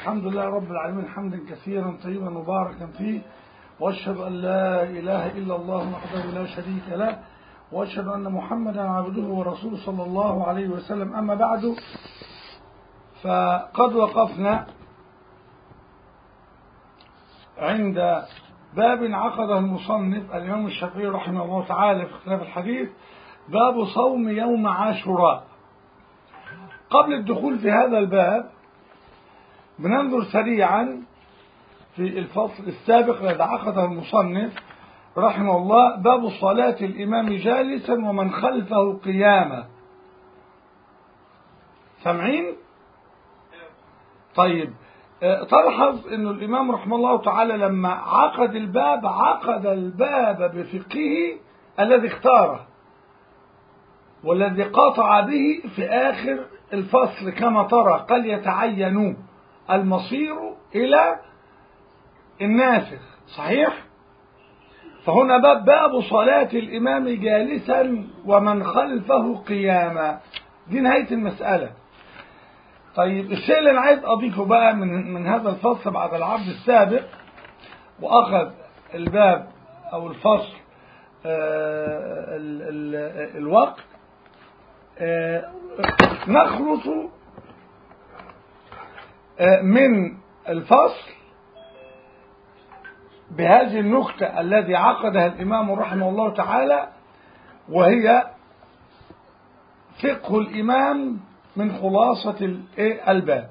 الحمد لله رب العالمين حمدا كثيرا طيبا مباركا فيه واشهد ان لا اله الا الله وحده لا شريك له واشهد ان محمدا عبده ورسوله صلى الله عليه وسلم اما بعد فقد وقفنا عند باب عقده المصنف الامام الشافعي رحمه الله تعالى في اختلاف الحديث باب صوم يوم عاشوراء قبل الدخول في هذا الباب بننظر سريعا في الفصل السابق الذي عقده المصنف رحمه الله باب صلاة الإمام جالسا ومن خلفه قياما سامعين؟ طيب تلحظ أن الإمام رحمه الله تعالى لما عقد الباب عقد الباب بفقهه الذي اختاره والذي قطع به في آخر الفصل كما ترى قال يتعين المصير إلى الناسخ صحيح فهنا باب باب صلاة الإمام جالسا ومن خلفه قياما دي نهاية المسألة طيب الشيء اللي أنا عايز أضيفه بقى من, من هذا الفصل بعد العرض السابق وأخذ الباب أو الفصل آه ال ال الوقت آه نخلص آه من الفصل بهذه النكتة الذي عقدها الإمام رحمه الله تعالى وهي فقه الإمام من خلاصة الباب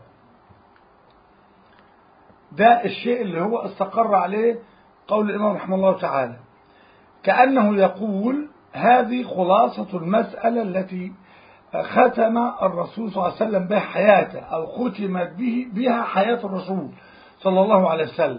ده الشيء اللي هو استقر عليه قول الإمام رحمه الله تعالى كأنه يقول هذه خلاصة المسألة التي ختم الرسول صلى الله عليه وسلم بها حياته أو ختمت به بها حياة الرسول صلى الله عليه وسلم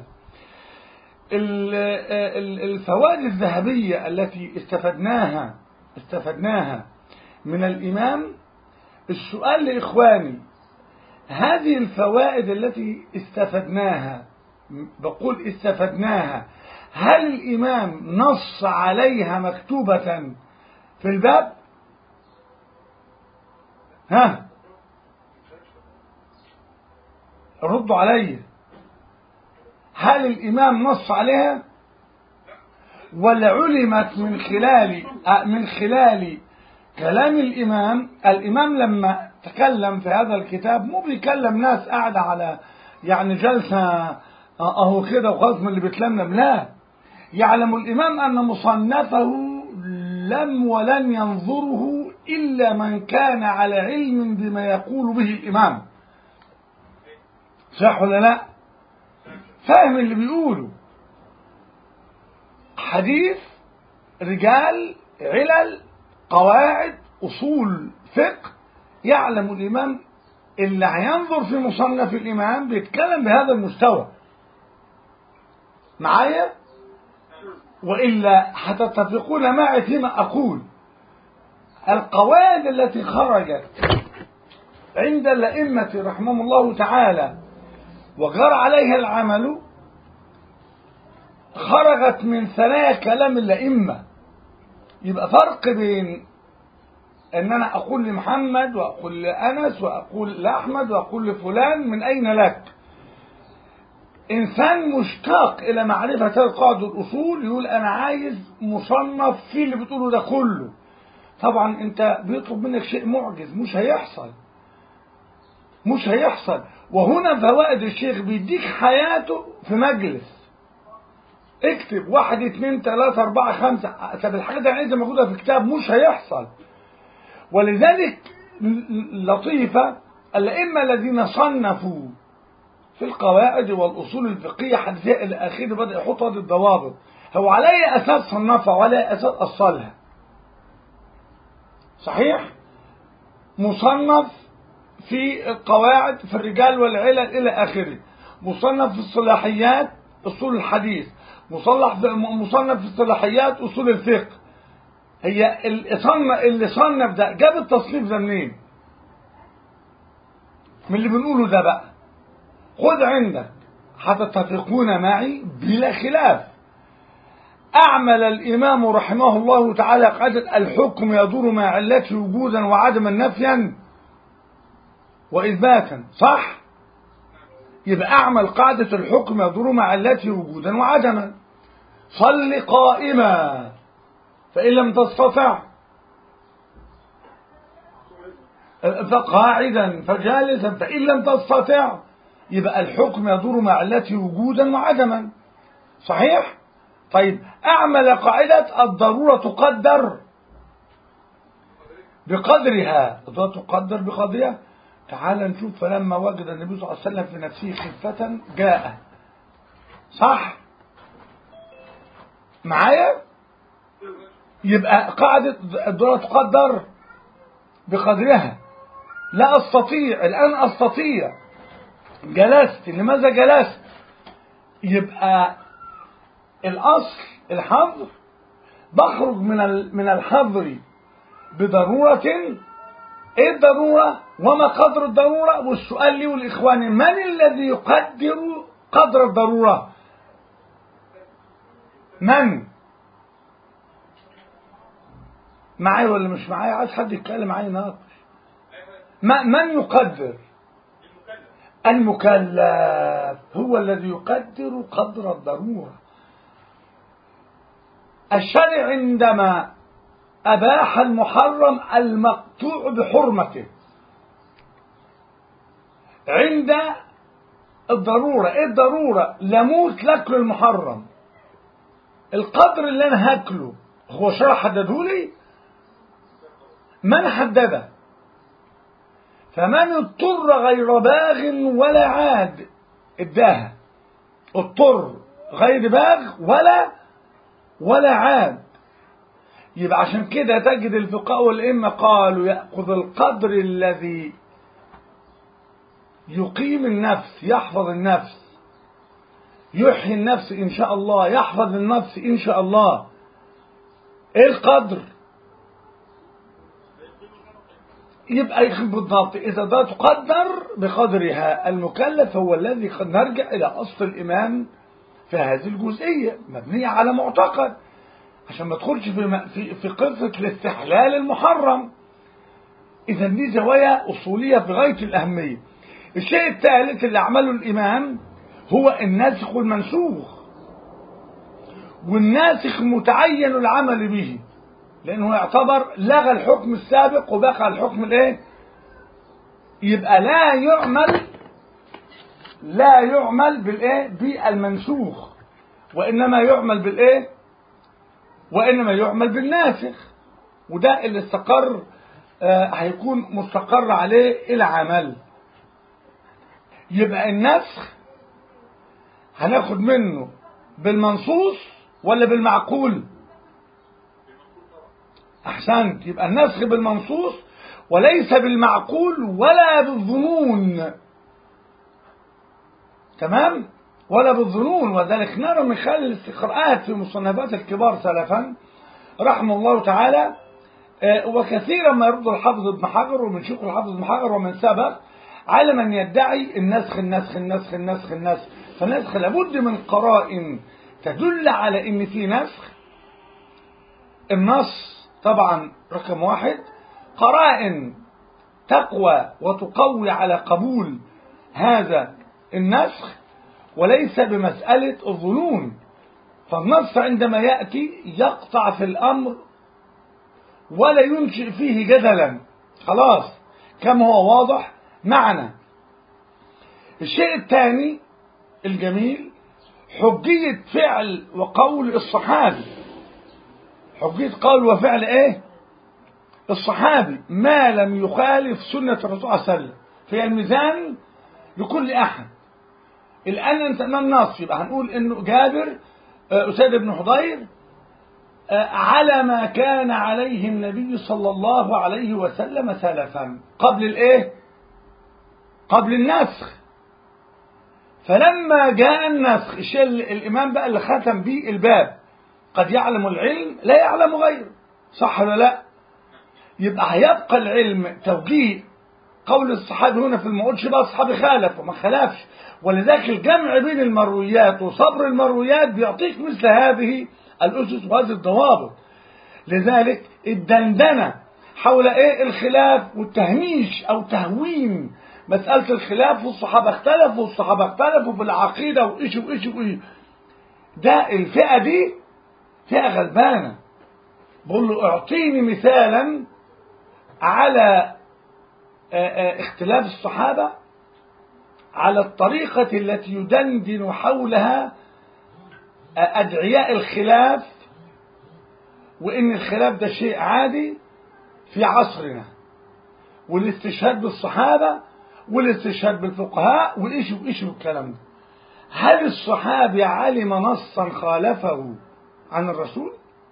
الفوائد الذهبية التي استفدناها استفدناها من الإمام السؤال لإخواني هذه الفوائد التي استفدناها بقول استفدناها هل الإمام نص عليها مكتوبة في الباب ها ردوا علي هل الإمام نص عليها ولا علمت من خلال من خلال كلام الإمام الإمام لما تكلم في هذا الكتاب مو بيكلم ناس قاعدة على يعني جلسة أهو كده وخلاص من اللي بتلملم لا يعلم الإمام أن مصنفه لم ولن ينظره إلا من كان على علم بما يقول به الإمام صح ولا لا فاهم اللي بيقوله حديث رجال علل قواعد أصول فقه يعلم الإمام اللي هينظر في مصنف الإمام بيتكلم بهذا المستوى معايا وإلا هتتفقون معي فيما أقول القواعد التي خرجت عند الأئمة رحمهم الله تعالى وجرى عليها العمل خرجت من ثنايا كلام الأئمة يبقى فرق بين ان انا اقول لمحمد واقول لانس واقول لاحمد واقول لفلان من اين لك انسان مشتاق الى معرفه القواعد الاصول يقول انا عايز مصنف في اللي بتقوله ده كله طبعا انت بيطلب منك شيء معجز مش هيحصل مش هيحصل وهنا فوائد الشيخ بيديك حياته في مجلس اكتب واحد اتنين تلاتة اربعة خمسة طب الحاجة دي عايزة موجودة في كتاب مش هيحصل ولذلك لطيفة الأئمة الذين صنفوا في القواعد والأصول الفقهية حديثية إلى آخره بدأ يحط هذه الضوابط هو على أي أساس صنفها وعلى أي أساس أصلها صحيح مصنف في القواعد في الرجال والعلل إلى آخره مصنف في الصلاحيات أصول الحديث مصنف مصنف في الصلاحيات أصول الفقه هي اللي صنف ده جاب التصنيف ده منين من اللي بنقوله ده بقى خد عندك هتتفقون معي بلا خلاف أعمل الإمام رحمه الله تعالى قاعدة الحكم يدور مع علته وجودا وعدما نفيا وإثباتا صح يبقى أعمل قاعدة الحكم يدور مع التي وجودا وعدما صل قائما فإن لم تستطع فقاعدا فجالسا فإن لم تستطع يبقى الحكم يدور مع التي وجودا وعدما صحيح طيب أعمل قاعدة الضرورة تقدر بقدرها الضرورة تقدر بقدرها تعال نشوف فلما وجد النبي صلى الله عليه وسلم في نفسه خفة جاء صح معايا يبقى قاعدة الضرورة تقدر بقدرها لا أستطيع الآن أستطيع جلست لماذا جلست يبقى الأصل الحظر بخرج من من الحظر بضرورة ايه الضرورة وما قدر الضرورة والسؤال لي والإخوان من الذي يقدر قدر الضرورة من معايا ولا مش معايا عايز حد يتكلم معايا ناقش من يقدر المكلف هو الذي يقدر قدر الضرورة الشرع عندما أباح المحرم المقطوع بحرمته عند الضرورة ايه الضرورة لموت لاكل المحرم القدر اللي انا هاكله هو شرع حددهولي من حدده فمن اضطر غير باغ ولا عاد اداها اضطر غير باغ ولا ولا عاد يبقى عشان كده تجد الفقهاء والأئمة قالوا يأخذ القدر الذي يقيم النفس يحفظ النفس يحيي النفس إن شاء الله يحفظ النفس إن شاء الله إيه القدر يبقى بالضبط إذا ده تقدر بقدرها المكلف هو الذي قد نرجع إلى أصل الإمام في هذه الجزئية مبنية على معتقد عشان ما تدخلش في في في قصة الاستحلال المحرم إذا دي زوايا أصولية في غاية الأهمية الشيء الثالث اللي عمله الإمام هو الناسخ والمنسوخ والناسخ متعين العمل به لأنه يعتبر لغى الحكم السابق وبقى الحكم الايه يبقى لا يعمل لا يعمل بالايه بالمنسوخ وإنما يعمل بالايه وإنما يعمل بالناسخ وده اللي استقر آه هيكون مستقر عليه العمل يبقى النسخ هناخد منه بالمنصوص ولا بالمعقول احسنت يبقى النسخ بالمنصوص وليس بالمعقول ولا بالظنون تمام ولا بالظنون وذلك نرى من خلال الاستقراءات في مصنفات الكبار سلفا رحمه الله تعالى وكثيرا ما يرد الحافظ ابن حجر ومن شيخ الحافظ ابن حجر ومن سبق على من يدعي النسخ النسخ النسخ النسخ النسخ فالنسخ لابد من قرائن تدل على ان في نسخ النص طبعا رقم واحد قرائن تقوى وتقوي على قبول هذا النسخ وليس بمسألة الظنون فالنص عندما يأتي يقطع في الأمر ولا ينشئ فيه جدلا خلاص كما هو واضح معنا الشيء الثاني الجميل حجية فعل وقول الصحابي حجية قول وفعل ايه الصحابي ما لم يخالف سنة الرسول صلى الله عليه وسلم في الميزان لكل أحد الآن أنت أمام نص يبقى هنقول إنه جابر أسيد بن حضير على ما كان عليه النبي صلى الله عليه وسلم سلفا قبل الايه قبل النسخ فلما جاء النسخ الشيء الامام بقى اللي ختم به الباب قد يعلم العلم لا يعلم غيره صح ولا لا يبقى هيبقى العلم توجيه قول الصحابي هنا في المقولش بقى الصحابي خالف وما خالفش ولذلك الجمع بين المرويات وصبر المرويات بيعطيك مثل هذه الأسس وهذه الضوابط لذلك الدندنة حول ايه الخلاف والتهميش او تهوين مسألة الخلاف والصحابة اختلفوا والصحابة اختلفوا في العقيدة وإيش وإيش وإيش ده الفئة دي فئة غلبانة بقول له اعطيني مثالا على اختلاف الصحابة على الطريقة التي يدندن حولها أدعياء الخلاف وإن الخلاف ده شيء عادي في عصرنا والاستشهاد بالصحابة والاستشهاد بالفقهاء وإيش وإيش والكلام ده هل الصحابي علم نصا خالفه عن الرسول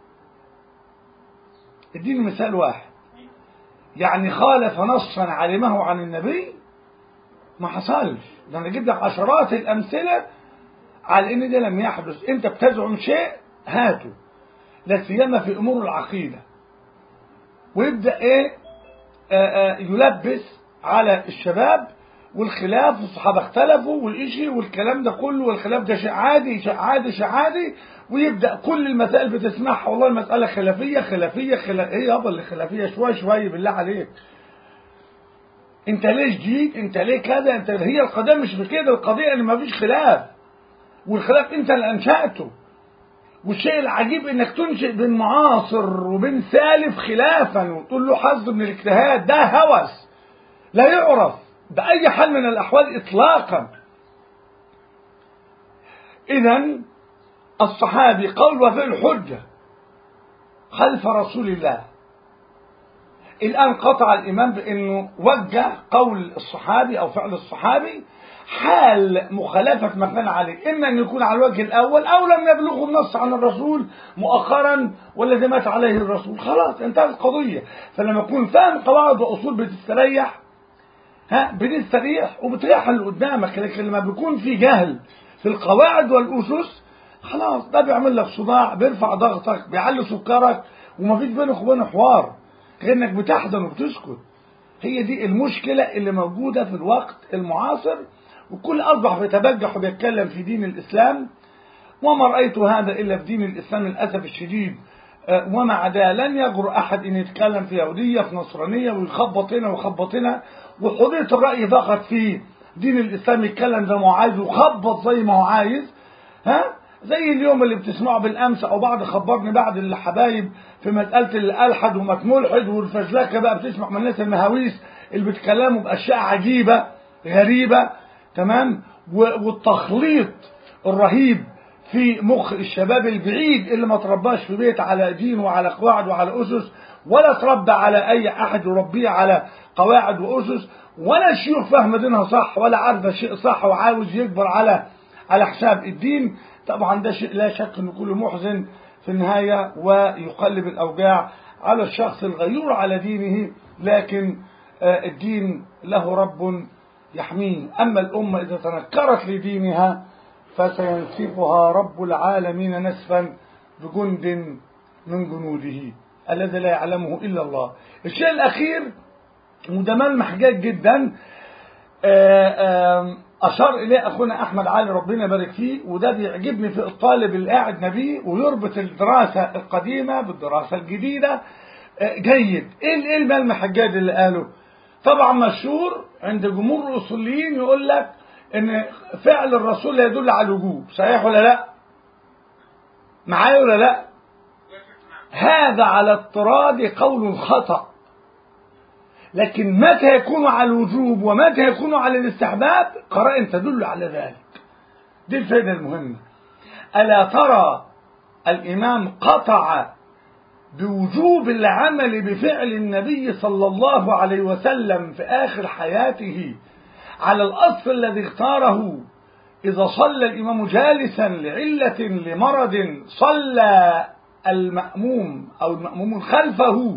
اديني مثال واحد يعني خالف نصا علمه عن النبي ما حصلش ده انا اجيب لك عشرات الامثله على ان ده لم يحدث انت بتزعم شيء هاته لا سيما في امور العقيده ويبدا ايه آآ آآ يلبس على الشباب والخلاف والصحابه اختلفوا والإشي والكلام ده كله والخلاف ده شيء عادي شيء عادي شيء عادي ويبدا كل المسائل بتسمعها والله المساله خلافيه خلافيه خلاف ايه يابا اللي خلافيه شويه شويه بالله عليك انت ليه جديد انت ليه كذا انت هي القضيه مش في كده القضيه ان مفيش خلاف والخلاف انت اللي انشاته والشيء العجيب انك تنشئ بين معاصر وبين سالف خلافا وتقول له حظ من الاجتهاد ده هوس لا يعرف بأي حال من الأحوال إطلاقا إذا الصحابي قول وفعل حجة خلف رسول الله الآن قطع الإمام بأنه وجه قول الصحابي أو فعل الصحابي حال مخالفة ما كان عليه إما أن يكون على الوجه الأول أو لم يبلغه النص عن الرسول مؤخرا والذي مات عليه الرسول خلاص انتهت القضية فلما يكون فاهم قواعد وأصول بتستريح ها بتستريح وبتريح اللي قدامك لكن لما بيكون في جهل في القواعد والأسس خلاص ده بيعمل لك صداع بيرفع ضغطك بيعلي سكرك ومفيش بينك وبينه حوار غير انك بتحزن وبتسكت هي دي المشكلة اللي موجودة في الوقت المعاصر وكل أصبح بيتبجح وبيتكلم في دين الإسلام وما رأيت هذا إلا في دين الإسلام للأسف الشديد ومع ده لن يجرؤ أحد أن يتكلم في يهودية في نصرانية ويخبط هنا ويخبط هنا وحرية الرأي فقط في دين الإسلام يتكلم زي ما هو عايز ويخبط زي ما هو عايز ها زي اليوم اللي بتسمعه بالامس او بعد خبرني بعد الحبايب في مساله الالحد وما ملحد والفزلكه بقى بتسمع من الناس المهاويس اللي بيتكلموا باشياء عجيبه غريبه تمام والتخليط الرهيب في مخ الشباب البعيد اللي ما ترباش في بيت على دين وعلى قواعد وعلى اسس ولا تربى على اي احد يربيه على قواعد واسس ولا شيوخ فاهمه دينها صح ولا عارفه شيء صح وعاوز يكبر على على حساب الدين طبعا ده شيء لا شك انه كله محزن في النهاية ويقلب الأوجاع على الشخص الغيور على دينه لكن الدين له رب يحميه أما الأمة إذا تنكرت لدينها فسينسفها رب العالمين نسفا بجند من جنوده الذي لا يعلمه إلا الله الشيء الأخير وده ملمح جيد جدا أشار إليه أخونا أحمد علي ربنا يبارك فيه وده بيعجبني في الطالب اللي قاعد نبيه ويربط الدراسة القديمة بالدراسة الجديدة جيد إيه الملمح الجيد اللي قاله طبعا مشهور عند جمهور الأصوليين يقول لك إن فعل الرسول لا يدل على الوجوب صحيح ولا لا معايا ولا لا هذا على اضطراد قول خطأ لكن متى يكون على الوجوب ومتى يكون على الاستحباب قرائن تدل على ذلك دي الفائدة المهمة ألا ترى الإمام قطع بوجوب العمل بفعل النبي صلى الله عليه وسلم في آخر حياته على الأصل الذي اختاره إذا صلى الإمام جالسا لعلة لمرض صلى المأموم أو المأموم خلفه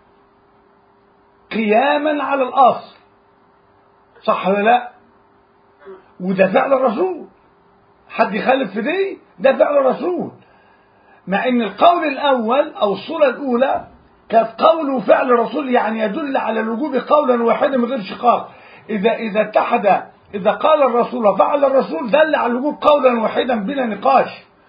قياما على الأصل صح ولا لا وده فعل الرسول حد يخالف في دي ده فعل الرسول مع ان القول الاول او الصورة الاولى كانت قول وفعل الرسول يعني يدل على الوجوب قولا واحدا من غير شقاق اذا اذا اتحد اذا قال الرسول وفعل الرسول دل على الوجوب قولا واحدا بلا نقاش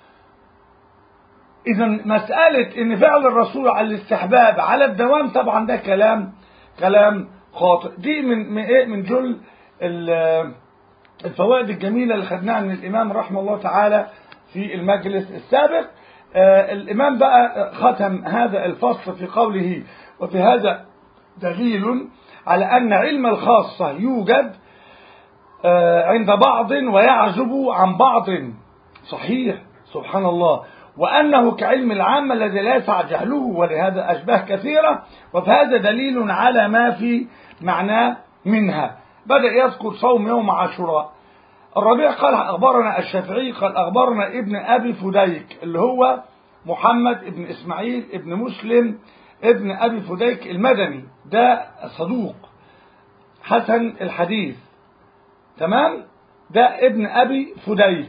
اذا مسألة ان فعل الرسول على الاستحباب على الدوام طبعا ده كلام كلام خاطئ دي من من ايه من جل الفوائد الجميلة اللي خدناها من الإمام رحمه الله تعالى في المجلس السابق الإمام بقى ختم هذا الفصل في قوله وفي هذا دليل على أن علم الخاصة يوجد عند بعض ويعزب عن بعض صحيح سبحان الله وأنه كعلم العام الذي لا يسع جهله ولهذا أشباه كثيرة وفي هذا دليل على ما في معناه منها بدأ يذكر صوم يوم عاشوراء الربيع قال أخبرنا الشافعي قال أخبرنا ابن أبي فديك اللي هو محمد ابن إسماعيل ابن مسلم ابن أبي فديك المدني ده صدوق حسن الحديث تمام ده ابن أبي فديك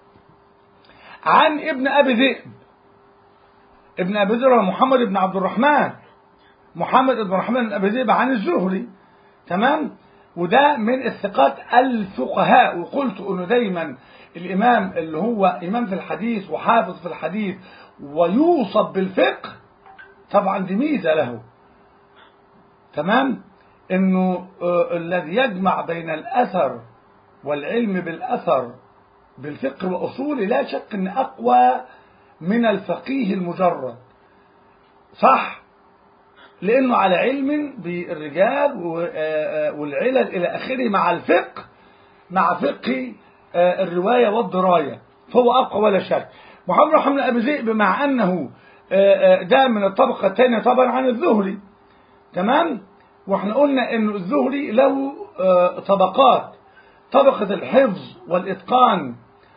عن ابن أبي ذئب ابن أبي ذئب محمد بن عبد الرحمن محمد بن الرحمن بن أبي ذئب عن الزهري تمام وده من الثقات الفقهاء وقلت انه دايما الامام اللي هو امام في الحديث وحافظ في الحديث ويوصف بالفقه طبعا دي ميزه له تمام انه آه الذي يجمع بين الاثر والعلم بالاثر بالفقه واصوله لا شك ان اقوى من الفقيه المجرد صح لانه على علم بالرجال والعلل الى اخره مع الفقه مع فقه الروايه والدرايه فهو اقوى ولا شك محمد رحمه بن ابي ذئب مع انه ده من الطبقه الثانيه طبعا عن الزهري تمام واحنا قلنا ان الزهري له طبقات طبقه الحفظ والاتقان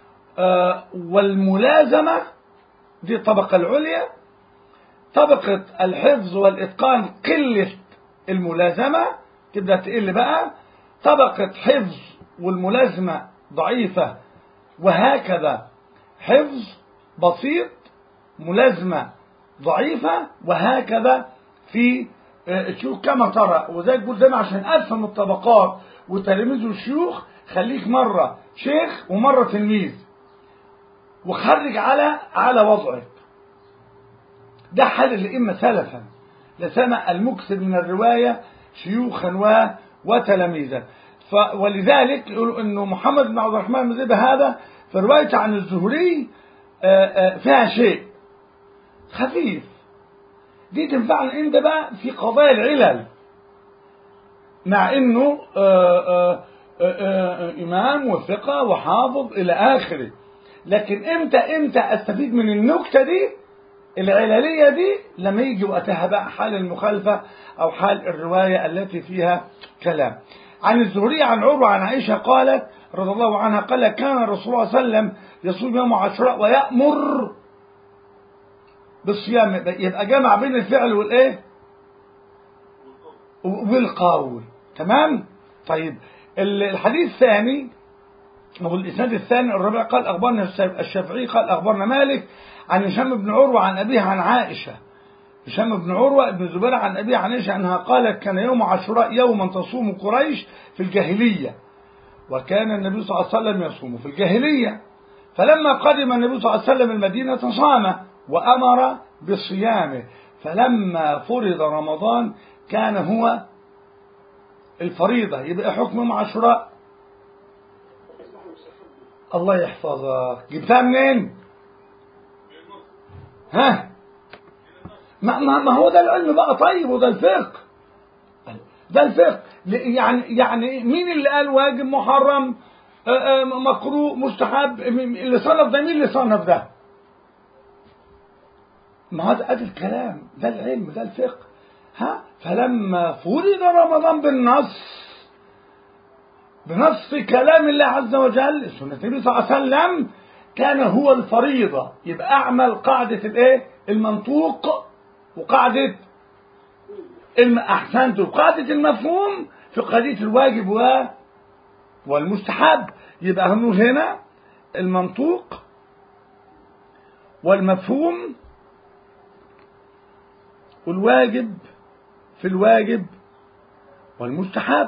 والملازمه دي الطبقه العليا طبقة الحفظ والإتقان قلة الملازمة تبدأ تقل بقى طبقة حفظ والملازمة ضعيفة وهكذا حفظ بسيط ملازمة ضعيفة وهكذا في الشيوخ كما ترى وزي تقول دايما عشان أفهم الطبقات وتلاميذ الشيوخ خليك مرة شيخ ومرة تلميذ وخرج على على وضعك ده حال الأئمة سلفا لسمع المكسب من الرواية شيوخا و وتلاميذا ف ولذلك يقولوا انه محمد بن عبد الرحمن بن زيد هذا في روايته عن الزهري فيها شيء خفيف دي تنفعنا انت بقى في قضايا العلل مع انه آآ آآ امام وثقه وحافظ الى اخره لكن امتى امتى استفيد من النكته دي العلالية دي لما يجي وقتها بقى حال المخالفة أو حال الرواية التي فيها كلام عن الزهري عن عروة عن عائشة قالت رضي الله عنها قال كان الرسول صلى الله عليه وسلم يصوم يوم عاشوراء ويأمر بالصيام يبقى جمع بين الفعل والإيه والقول تمام طيب الحديث الثاني أو الإسناد الثاني الرابع قال أخبرنا الشافعي قال أخبرنا مالك عن هشام بن عروة عن أبيه عن عائشة هشام بن عروة بن الزبير عن أبيه عن عائشة أنها قالت كان يوم عاشوراء يوما تصوم قريش في الجاهلية وكان النبي صلى الله عليه وسلم يصوم في الجاهلية فلما قدم النبي صلى الله عليه وسلم المدينة صام وأمر بصيامه فلما فرض رمضان كان هو الفريضة يبقى حكم عاشوراء الله يحفظك جبتها منين ها ما, ما, ما هو ده العلم بقى طيب وده الفقه ده الفقه يعني يعني مين اللي قال واجب محرم مكروه مستحب اللي صنف ده مين اللي صنف ده ما هذا ادي الكلام ده العلم ده الفقه ها فلما فرض رمضان بالنص بنص كلام الله عز وجل سنة النبي صلى الله عليه وسلم كان هو الفريضة يبقى أعمل قاعدة الإيه؟ المنطوق وقاعدة الم... أحسنت وقاعدة المفهوم في قضية الواجب و... والمستحب يبقى هنقول هنا المنطوق والمفهوم والواجب في الواجب والمستحب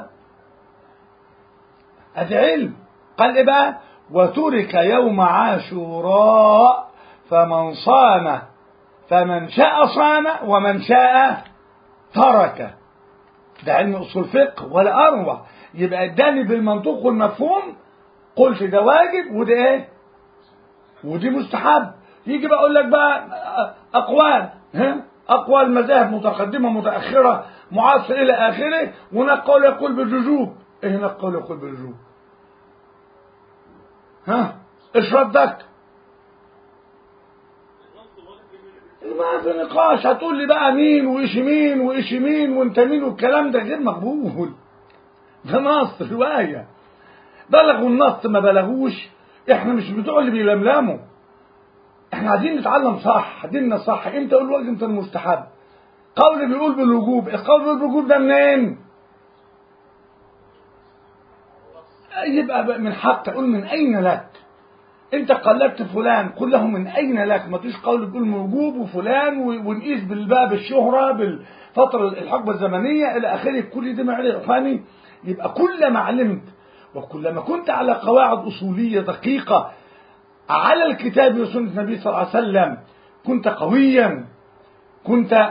هذا علم قال ايه بقى وترك يوم عاشوراء فمن صام فمن شاء صام ومن شاء ترك ده علم اصول فقه ولا اروع يبقى اداني بالمنطوق والمفهوم قلت ده واجب وده ايه ودي مستحب يجي بقى اقول لك بقى اقوال ها اقوال مذاهب متقدمه متاخره معاصر الى اخره وهناك قول يقول بالوجوب ايه هناك قول يقول بالوجوب ها ايش ردك ما في نقاش هتقول لي بقى مين وايش مين وايش مين وانت مين والكلام ده غير مقبول ده نص روايه بلغوا النص ما بلغوش احنا مش بتوع اللي بيلملموا احنا عايزين نتعلم صح ديننا صح امتى اقول واجب امتى المستحب قول بيقول بالوجوب القول بيقول بالوجوب ده منين يبقى من حق اقول من اين لك انت قلدت فلان قل له من اين لك ما تيجي قول بيقول موجوب وفلان ونقيس بالباب الشهره بالفتره الحقبه الزمنيه الى اخره كل ده معرفه فاني يبقى كلما علمت وكلما كنت على قواعد اصوليه دقيقه على الكتاب وسنه النبي صلى الله عليه وسلم كنت قويا كنت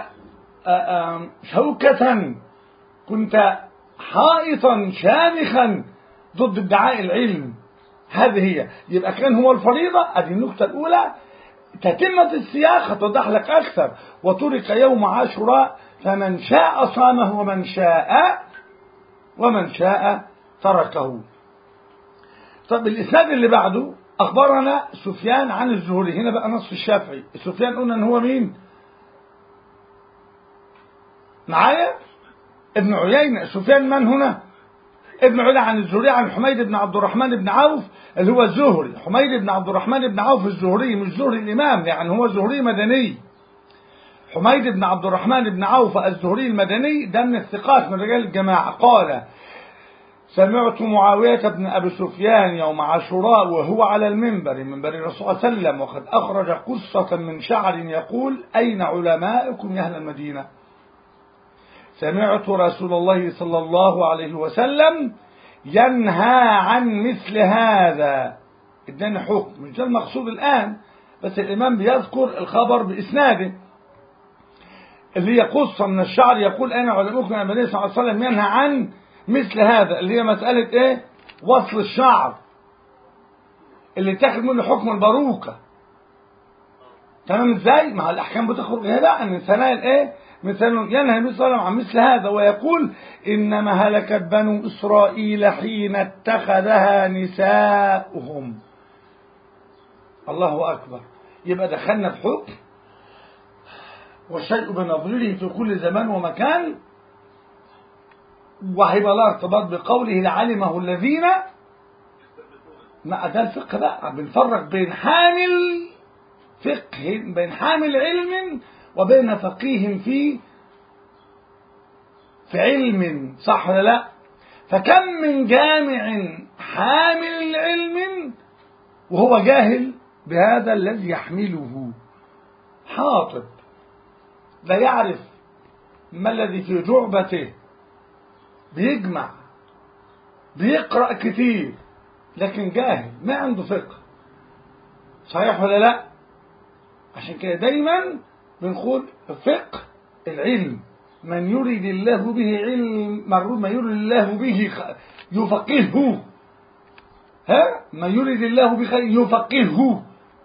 شوكة كنت حائطا شامخا ضد ادعاء العلم هذه هي يبقى كان هو الفريضة ادي النقطة الأولى تتمة السياق هتوضح لك أكثر وترك يوم عاشوراء فمن شاء صامه ومن شاء ومن شاء تركه طب الإسناد اللي بعده أخبرنا سفيان عن الزهري هنا بقى نصف الشافعي سفيان قلنا إن هو مين معايا ابن عيينة سفيان من هنا ابن عيينة عن الزهري عن حميد بن عبد الرحمن بن عوف اللي هو الزهري حميد بن عبد الرحمن بن عوف الزهري مش زهري الإمام يعني هو زهري مدني حميد بن عبد الرحمن بن عوف الزهري المدني ده من الثقات من رجال الجماعة قال سمعت معاوية بن أبي سفيان يوم عاشوراء وهو على المنبر منبر الرسول صلى الله عليه وسلم وقد أخرج قصة من شعر يقول أين علماؤكم يا أهل المدينة سمعت رسول الله صلى الله عليه وسلم ينهى عن مثل هذا اداني حكم مش ده المقصود الآن بس الإمام بيذكر الخبر بإسناده اللي هي قصة من الشعر يقول أنا علماؤكم يا النبي صلى الله عليه وسلم ينهى عن مثل هذا اللي هي مسألة ايه وصل الشعر اللي تاخد منه حكم الباروكة تمام ازاي ما الاحكام بتخرج هنا من ثنايا الايه من ثنايا ينهى النبي صلى الله عليه وسلم عن مثل هذا ويقول انما هلكت بنو اسرائيل حين اتخذها نساؤهم الله اكبر يبقى دخلنا في حكم والشيء بنظيره في كل زمان ومكان وهيبقى لها ارتباط بقوله لعلمه الذين ما ده الفقه بقى بنفرق بين حامل فقه بين حامل علم وبين فقيه في في علم صح ولا لا فكم من جامع حامل علم وهو جاهل بهذا الذي يحمله حاطب لا يعرف ما الذي في جعبته بيجمع بيقرأ كتير لكن جاهل ما عنده فقه صحيح ولا لا عشان كده دايما بنقول فقه العلم من يريد الله به علم مرور ما يريد الله به يفقهه ها ما يريد الله بخير يفقهه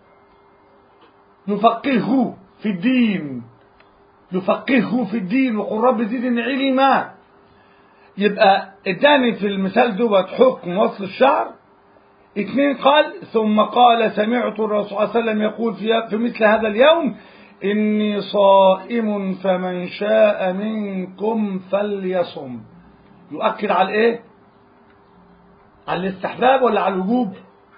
يفقهه في الدين يفقهه في الدين وقل رب زدني علما يبقى اداني في المثال دوت حكم وصل الشعر اثنين قال ثم قال سمعت الرسول صلى الله عليه وسلم يقول في, في مثل هذا اليوم إني صائم فمن شاء منكم فليصم يؤكد على الايه على الاستحباب ولا على الوجوب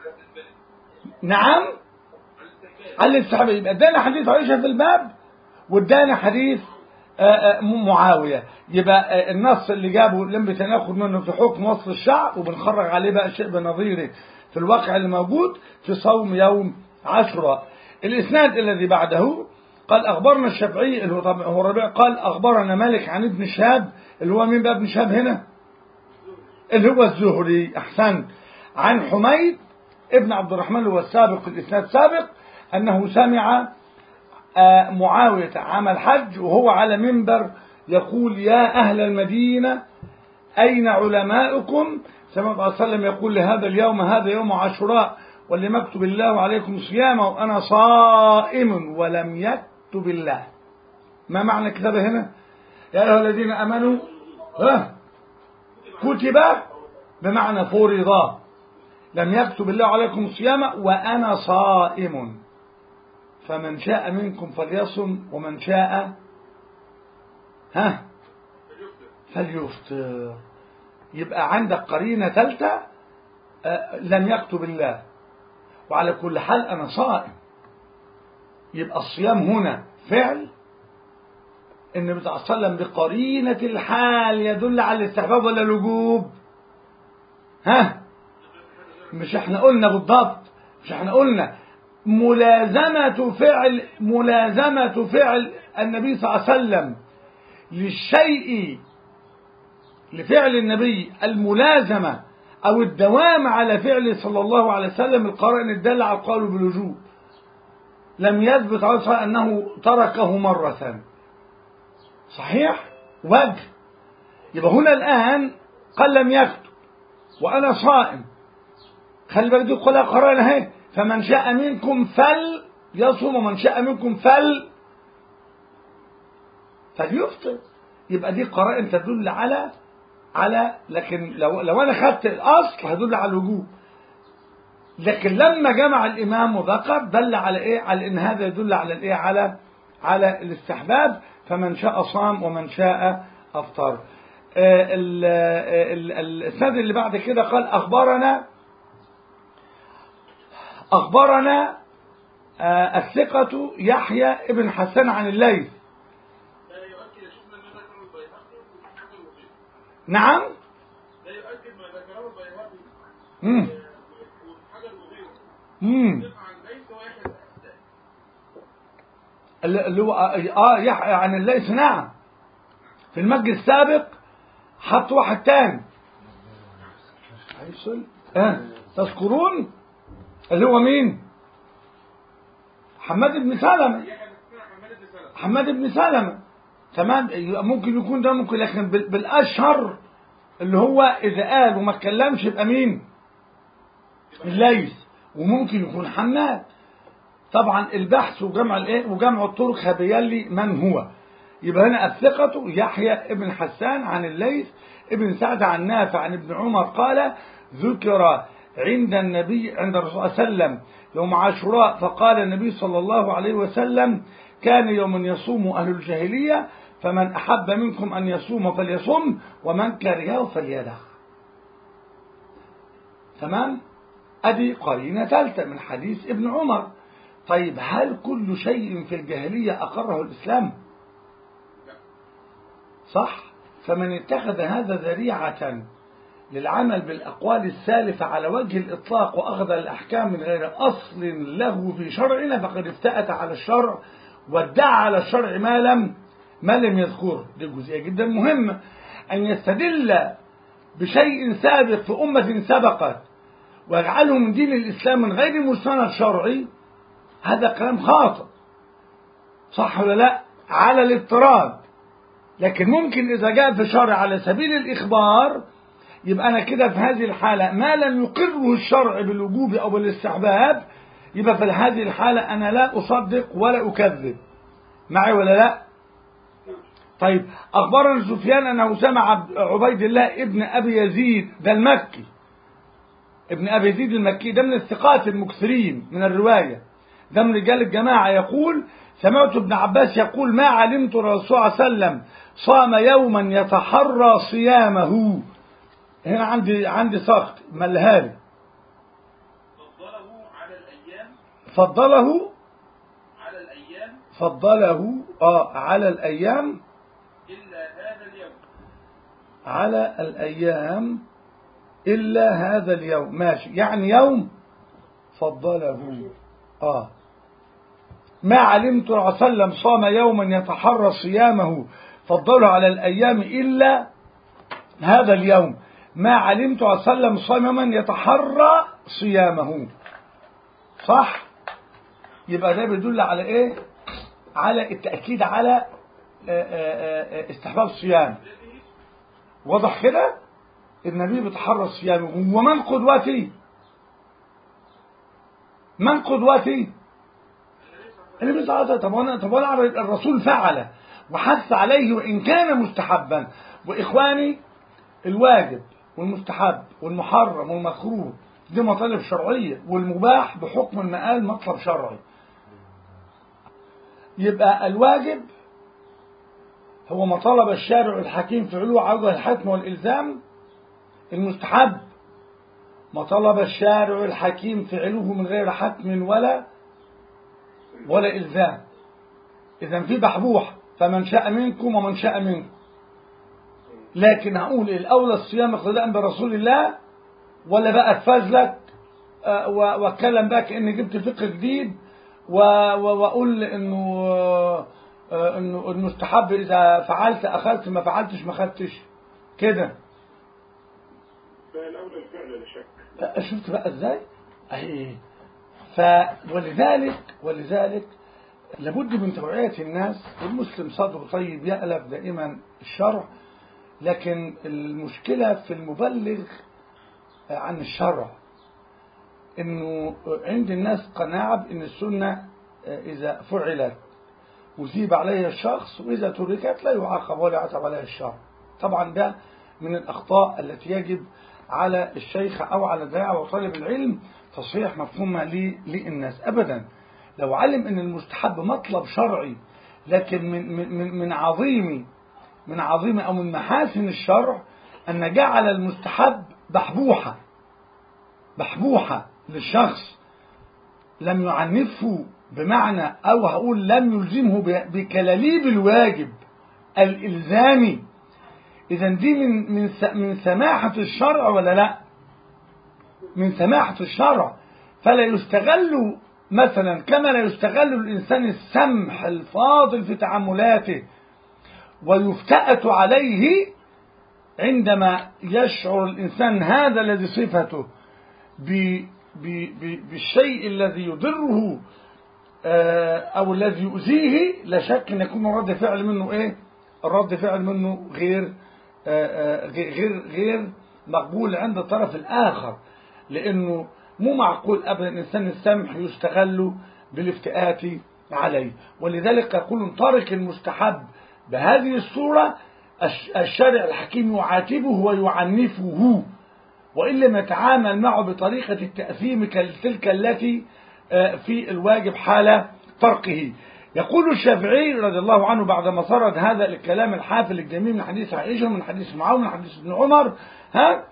نعم على الاستحباب يبقى ادانا حديث عائشة في الباب وادانا حديث معاوية يبقى النص اللي جابه لم بناخد منه في حكم وصف الشعب وبنخرج عليه بقى شيء بنظيره في الواقع اللي موجود في صوم يوم عاشوراء الإسناد الذي بعده قال أخبرنا الشافعي اللي هو طبعا هو الربيع قال أخبرنا مالك عن ابن شهاب اللي هو مين بقى ابن شهاب هنا اللي هو الزهري أحسن عن حميد ابن عبد الرحمن اللي هو السابق في الإسناد السابق أنه سمع معاوية عام الحج وهو على منبر يقول يا أهل المدينة أين علماؤكم سمع الله عليه وسلم يقول لهذا اليوم هذا يوم عاشوراء ولم يكتب الله عليكم صياما وأنا صائم ولم يكتب الله ما معنى كتابه هنا يا أيها الذين أمنوا ها كتب بمعنى فرض لم يكتب الله عليكم صياما وأنا صائم فمن شاء منكم فليصم ومن شاء ها فليفطر يبقى عندك قرينة ثالثة آه، لم يكتب الله وعلى كل حال أنا صائم يبقى الصيام هنا فعل النبي صلى الله عليه وسلم بقرينة الحال يدل على الاستحباب ولا الوجوب ها مش احنا قلنا بالضبط مش احنا قلنا ملازمة فعل ملازمة فعل النبي صلى الله عليه وسلم للشيء لفعل النبي الملازمة أو الدوام على فعله صلى الله عليه وسلم القرائن الدالة على القول بالوجوب لم يثبت عليه الصلاة أنه تركه مرة صحيح وجه يبقى هنا الآن قال لم يكتب وأنا صائم خلي بالك دي كلها قرائن اهي فمن شاء منكم فل يصوم ومن شاء منكم فل فليفطر يبقى دي قرائن تدل على على لكن لو لو انا خدت الاصل هدل على الوجوب لكن لما جمع الامام وذكر دل على ايه على ان هذا يدل على الايه على على الاستحباب فمن شاء صام ومن شاء افطر آه، ال- آه، ال- الاسناد اللي بعد كده قال اخبرنا اخبرنا آه، الثقة يحيى ابن حسان عن الليث لا يؤكد شفنا ما ذكره البيهقي وفي حاجه الوظيفه نعم لا يؤكد ما ذكره البيهقي مم. وفي حاجه الوظيفه مم. ثقه عن ليس واحد الاسلام اللي اللي هو اه يحيى عن الليث نعم في المجلس السابق حط واحد تاني هيصل اه تذكرون اللي هو مين حماد بن سلمة يحيى بن سلمة حماد بن سلمة حماد بن سلمة تمام يبقى ممكن يكون ده ممكن لكن بال- بالاشهر اللي هو اذا قال وما اتكلمش يبقى مين الليث وممكن يكون حماد طبعا البحث وجمع الايه وجمع الطرق هيبين لي من هو يبقى هنا الثقة يحيى ابن حسان عن الليث ابن سعد عن نافع عن ابن عمر قال ذكر عند النبي عند الرسول صلى الله عليه وسلم يوم عاشوراء فقال النبي صلى الله عليه وسلم كان يوم يصوم أهل الجاهلية فمن أحب منكم أن يصوم فليصم ومن كرهه فليدع تمام أدي قرينة ثالثة من حديث ابن عمر طيب هل كل شيء في الجاهلية أقره الإسلام صح فمن اتخذ هذا ذريعة للعمل بالأقوال السالفة على وجه الإطلاق وأخذ الأحكام من غير أصل له في شرعنا فقد افتأت على الشرع وادعى على الشرع ما لم ما لم يذكره دي جزئية جدا مهمة أن يستدل بشيء سابق في أمة سبقت ويجعله من دين الإسلام من غير مستند شرعي هذا كلام خاطئ صح ولا لا على الاضطراد لكن ممكن إذا جاء في شرع على سبيل الإخبار يبقى أنا كده في هذه الحالة ما لم يقره الشرع بالوجوب أو بالاستحباب يبقى في هذه الحالة أنا لا أصدق ولا أكذب معي ولا لا طيب أخبرنا سفيان أنه سمع عبيد الله ابن أبي يزيد ده المكي ابن أبي يزيد المكي ده من الثقات المكثرين من الرواية ده من رجال الجماعة يقول سمعت ابن عباس يقول ما علمت الرسول صلى الله عليه وسلم صام يوما يتحرى صيامه هنا عندي عندي سقط ملهاري فضله على الايام فضله على الايام فضله اه على الأيام الا هذا اليوم على الأيام إلا هذا اليوم ماشي يعني يوم فضله آه ما علمت صلى الله عليه وسلم صام يوما يتحرى صيامه فضله على الأيام إلا هذا اليوم ما علمت صلى الله عليه وسلم صام يوما يتحرى صيامه صح يبقى ده بيدل على ايه على التأكيد على آه، آه، آه، استحباب الصيام واضح كده النبي بيتحرى صيامه ومن قدوتي من قدوتي النبي صلى الله عليه وسلم طب وانا طب وانا الرسول فعل وحث عليه وان كان مستحبا واخواني الواجب والمستحب والمحرم والمكروه دي مطالب شرعيه والمباح بحكم المقال مطلب شرعي يبقى الواجب هو ما طلب الشارع الحكيم فعله عوجه الحتم والإلزام المستحب ما طلب الشارع الحكيم فعله من غير حتم ولا ولا إلزام إذا في بحبوح فمن شاء منكم ومن شاء منكم لكن هقول الأولى الصيام اقتداء برسول الله ولا بقى اتفزلك آه، و- واتكلم بقى كأني جبت فقه جديد و- و- واقول انه آه، آه، انه المستحب اذا فعلت اخذت ما فعلتش ما خدتش كده فالأولى الفعل لا شك شفت بقى ازاي اهي ف ولذلك ولذلك لابد من توعية الناس المسلم صدره طيب يألف دائما الشرع لكن المشكلة في المبلغ عن الشرع انه عند الناس قناعة بان السنة اذا فعلت أثيب عليها الشخص وإذا تركت لا يعاقب ولا يعتب عليها الشرع طبعا ده من الأخطاء التي يجب على الشيخ أو على الداعي وطالب العلم تصحيح مفهومها لي- للناس أبدا لو علم أن المستحب مطلب شرعي لكن من, من, من- من عظيم من عظيم أو من محاسن الشرع أن جعل المستحب بحبوحة بحبوحة للشخص لم يعنفه بمعنى أو هقول لم يلزمه ب- بكلاليب الواجب الإلزامي إذا دي من من س- من سماحة الشرع ولا لا؟ من سماحة الشرع فلا يستغل مثلا كما لا يستغل الإنسان السمح الفاضل في تعاملاته ويفتأت عليه عندما يشعر الإنسان هذا الذي صفته ب- ب- ب- بالشيء الذي يضره آه، او الذي يؤذيه لا شك ان يكون رد فعل منه ايه الرد فعل منه غير آه، آه، غير غير مقبول عند الطرف الاخر لانه مو معقول ابدا الانسان السمح يستغل بالافتئات عليه ولذلك يقول ترك المستحب بهذه الصوره الش- الشارع الحكيم يعاتبه ويعنفه وإن لم يتعامل معه بطريقة التأثيم كتلك التي آه، في الواجب حال تركه يقول الشافعي رضي الله عنه بعدما سرد هذا الكلام الحافل الجميل من حديث عائشة من حديث معاوية من حديث ابن عمر ها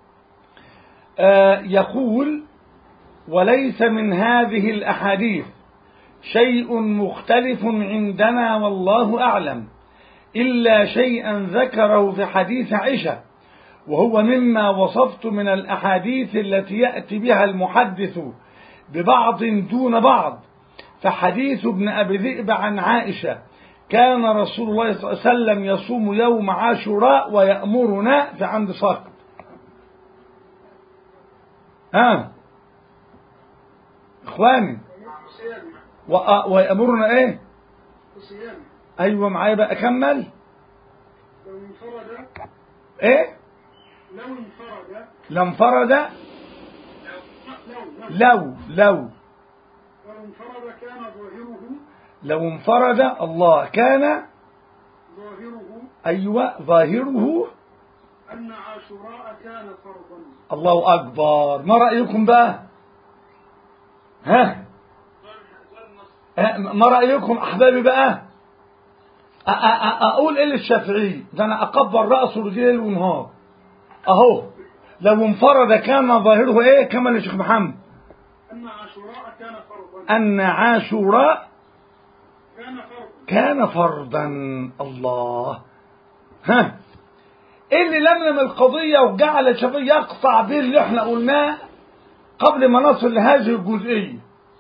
آه، يقول وليس من هذه الأحاديث شيء مختلف عندنا والله أعلم إلا شيئا ذكره في حديث عائشة وهو مما وصفت من الأحاديث التي يأتي بها المحدث ببعض دون بعض فحديث ابن أبي ذئب عن عائشة كان رسول الله صلى الله عليه وسلم يصوم يوم عاشوراء ويأمرنا في عند ساقط ها إخواني صيام وأ- ويأمرنا إيه صيام أيوة معايا بقى أكمل لو انفرد إيه لو انفرد لانفرد لو لو لو لو لو انفرد كان ظاهره لو انفرد الله كان ظاهره أيوة ظاهره أن عاشوراء كان فرضا الله أكبر ما رأيكم بقى ها ها، ما رأيكم أحبابي بقى أ- أ- أ- أقول إيه للشافعي ده أنا أكبر رأسه ليل ونهار أهو لو انفرد كان ظاهره إيه كما يا شيخ محمد أن عاشوراء كان فرضا أن عاشوراء كان فرضا كان فرضا الله ها ايه اللي لملم القضية وجعل الشافعي يقطع به اللي احنا قلناه قبل ما نصل لهذه الجزئية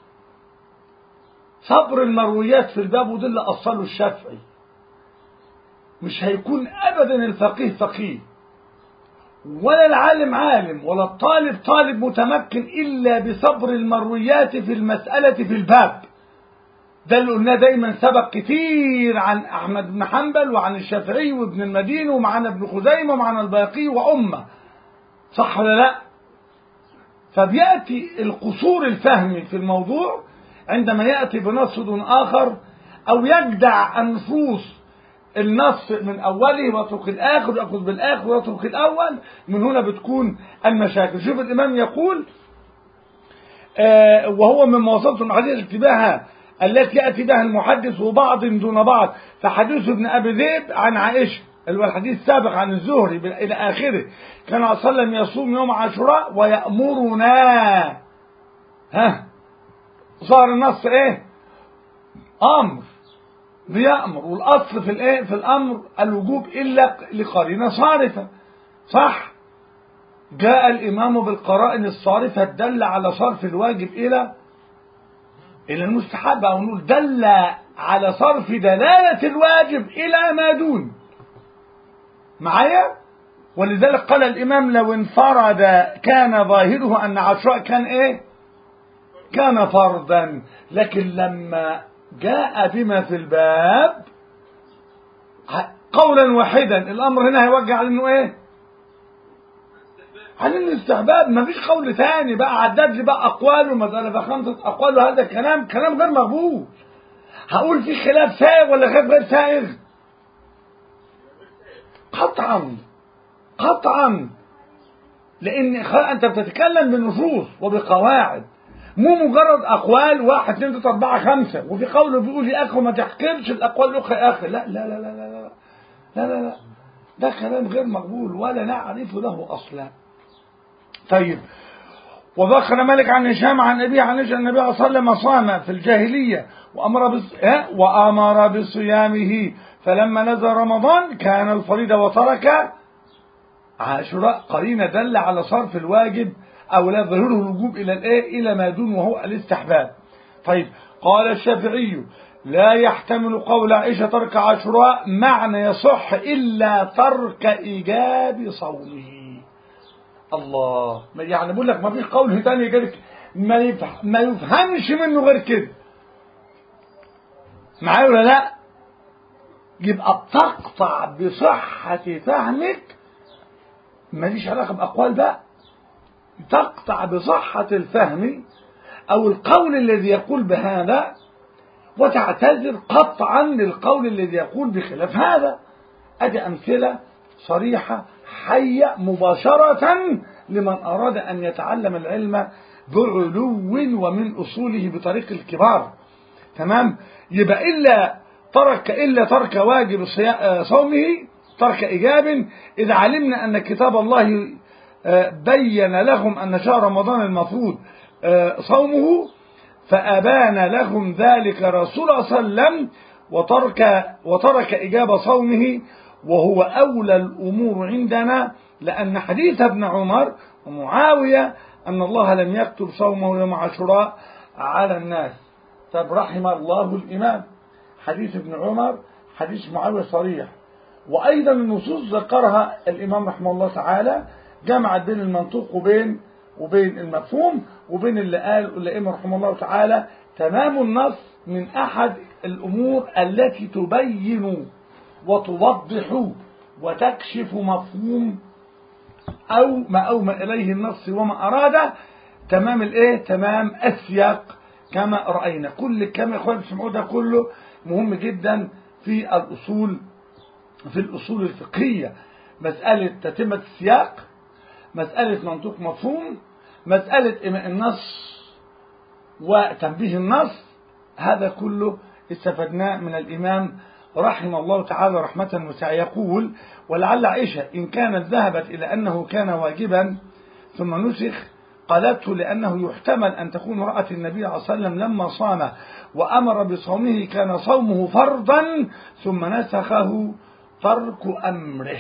صبر المرويات في الباب وده اللي أصله الشافعي مش هيكون أبدا الفقيه فقيه ولا العالم عالم ولا الطالب طالب متمكن إلا بصبر المرويات في المسألة في الباب ده اللي قلناه دايما سبق كتير عن احمد بن حنبل وعن الشافعي وابن المديني ومعنا ابن خزيمه ومعنا الباقي وامه صح ولا لا فبيأتي القصور الفهمي في الموضوع عندما يأتي بنص دون آخر أو يجدع النصوص النص من أوله ويترك الآخر ويأخذ بالآخر ويترك الأول من هنا بتكون المشاكل شوف الإمام يقول آه وهو من مواصلة الحديث اتباعها التي يأتي بها المحدث وبعض دون بعض فحديث ابن أبي ذئب عن عائشة اللي هو الحديث السابق عن الزهري إلى آخره كان عليه وسلم يصوم يوم عاشوراء ويأمرنا ها صار النص ايه أمر بيأمر والأصل في الايه في الأمر الوجوب إلا لقرينة صارفة صح جاء الإمام بالقرائن الصارفة دل على صرف الواجب إلى إلى المستحب أو نقول دل على صرف دلالة الواجب إلى ما دون معايا ولذلك قال الإمام لو انفرد كان ظاهره أن عشراء كان إيه كان فرضا لكن لما جاء بما في الباب قولا واحدا الأمر هنا هيوجه على إنه إيه عن الاستحباب مفيش قول ثاني بقى عدد لي بقى اقوال ومساله في خمسه اقوال وهذا الكلام كلام غير مقبول هقول في خلاف سائغ ولا خلاف غير سائغ قطعا قطعا لان انت بتتكلم بنصوص وبقواعد مو مجرد اقوال واحد اثنين ثلاثه اربعه خمسه وفي قول بيقول يا اخي ما تحقرش الاقوال الاخرى يا اخي لا لا لا لا لا لا لا لا, لا. ده كلام غير مقبول ولا نعرف له اصلا طيب وذكر مالك عن هشام عن أبيه عن أن النبي صلى الله عليه وسلم صام في الجاهلية وأمر بص... وأمر بصيامه فلما نزل رمضان كان الفريضة وترك عاشوراء قرينة دل على صرف الواجب أو لا ظهره الوجوب إلى الإيه إلى ما دون وهو الاستحباب طيب قال الشافعي لا يحتمل قول عائشة ترك عاشوراء معنى يصح إلا ترك إيجاب صومه الله يعني بقول لك ما فيش قول تاني غير ما يفهم ما يفهمش منه غير كده معايا ولا لا يبقى بتقطع بصحة فهمك ماليش علاقة بأقوال بقى تقطع بصحة الفهم أو القول الذي يقول بهذا وتعتذر قطعا للقول الذي يقول بخلاف هذا أدي أمثلة صريحة حية مباشرة لمن أراد أن يتعلم العلم بعلو ومن أصوله بطريق الكبار تمام يبقى إلا ترك إلا ترك واجب صومه ترك إيجاب إذا علمنا أن كتاب الله بين لهم أن شهر رمضان المفروض صومه فأبان لهم ذلك رسول الله صلى الله عليه وسلم وترك وترك إجابة صومه وهو أولى الأمور عندنا لأن حديث ابن عمر ومعاوية أن الله لم يكتب صومه يوم عاشوراء على الناس طب رحم الله الإمام حديث ابن عمر حديث معاوية صريح وأيضا النصوص ذكرها الإمام رحمه الله تعالى جمعت بين المنطوق وبين وبين المفهوم وبين اللي قال الأئمة رحمه الله تعالى تمام النص من أحد الأمور التي تبين وتوضح وتكشف مفهوم أو ما أومى إليه النص وما أراد تمام الإيه تمام السياق كما رأينا كل كما إخوان تسمعوا ده كله مهم جدا في الأصول في الأصول الفقهية مسألة تتمة السياق مسألة منطوق مفهوم مسألة إماء النص وتنبيه النص هذا كله استفدناه من الإمام رحمه الله تعالى رحمة وسعة يقول ولعل عائشة إن كانت ذهبت إلى أنه كان واجبا ثم نسخ قالته لأنه يحتمل أن تكون رأت النبي صلى الله عليه وسلم لما صام وأمر بصومه كان صومه فرضا ثم نسخه ترك أمره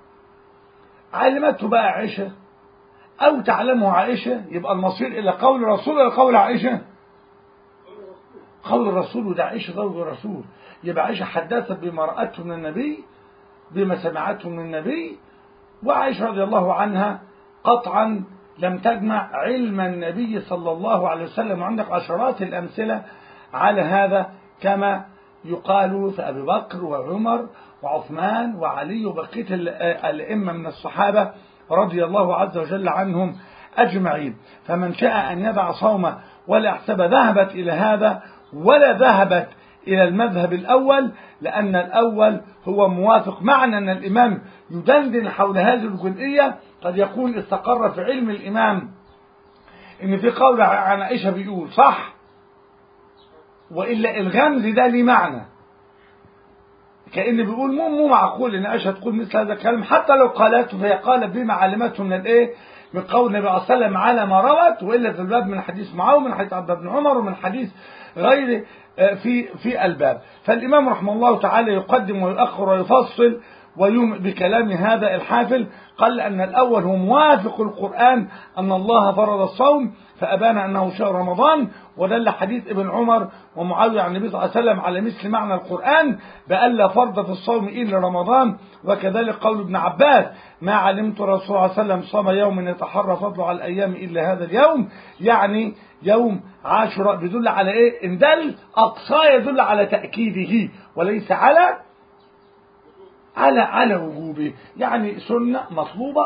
علمته بقى عائشة أو تعلمه عائشة يبقى المصير إلى قول الرسول ولا قول عائشة قول الرسول وده عائشة قول الرسول يبقى عائشة حدثت بما رأته من النبي بما سمعته من النبي وعائشة رضي الله عنها قطعا لم تجمع علم النبي صلى الله عليه وسلم وعندك عشرات الأمثلة على هذا كما يقال في أبي بكر وعمر وعثمان وعلي وبقية الأئمة من الصحابة رضي الله عز وجل عنهم أجمعين فمن شاء أن يدع صومه ولا يحسب ذهبت إلى هذا ولا ذهبت إلى المذهب الأول لأن الأول هو موافق معنى أن الإمام يدندن حول هذه الجزئية قد يكون استقر في علم الإمام إن في قول عن عائشة بيقول صح وإلا الغمز ده ليه معنى كأن بيقول مو مو معقول ان عائشة تقول مثل هذا الكلام حتى لو قالته فهي قالت بما علمته من الايه من قول النبي صلى الله عليه وسلم على ما روت والا في الباب من حديث معاويه من حديث عبد بن عمر ومن حديث غيره في في الباب فالامام رحمه الله تعالى يقدم ويؤخر ويفصل ويوم بكلام هذا الحافل قال أن الأول هو موافق القرآن أن الله فرض الصوم فأبان أنه شهر رمضان ودل حديث ابن عمر ومعاوية عن النبي صلى الله عليه وسلم على مثل معنى القرآن بألا فرض في الصوم إلا رمضان وكذلك قول ابن عباس ما علمت رسول الله صلى الله عليه وسلم صام يوم يتحرى فضله على الأيام إلا هذا اليوم يعني يوم عاشوراء بيدل على إيه إن دل أقصاه يدل على تأكيده وليس على على على وجوبه يعني سنة مطلوبة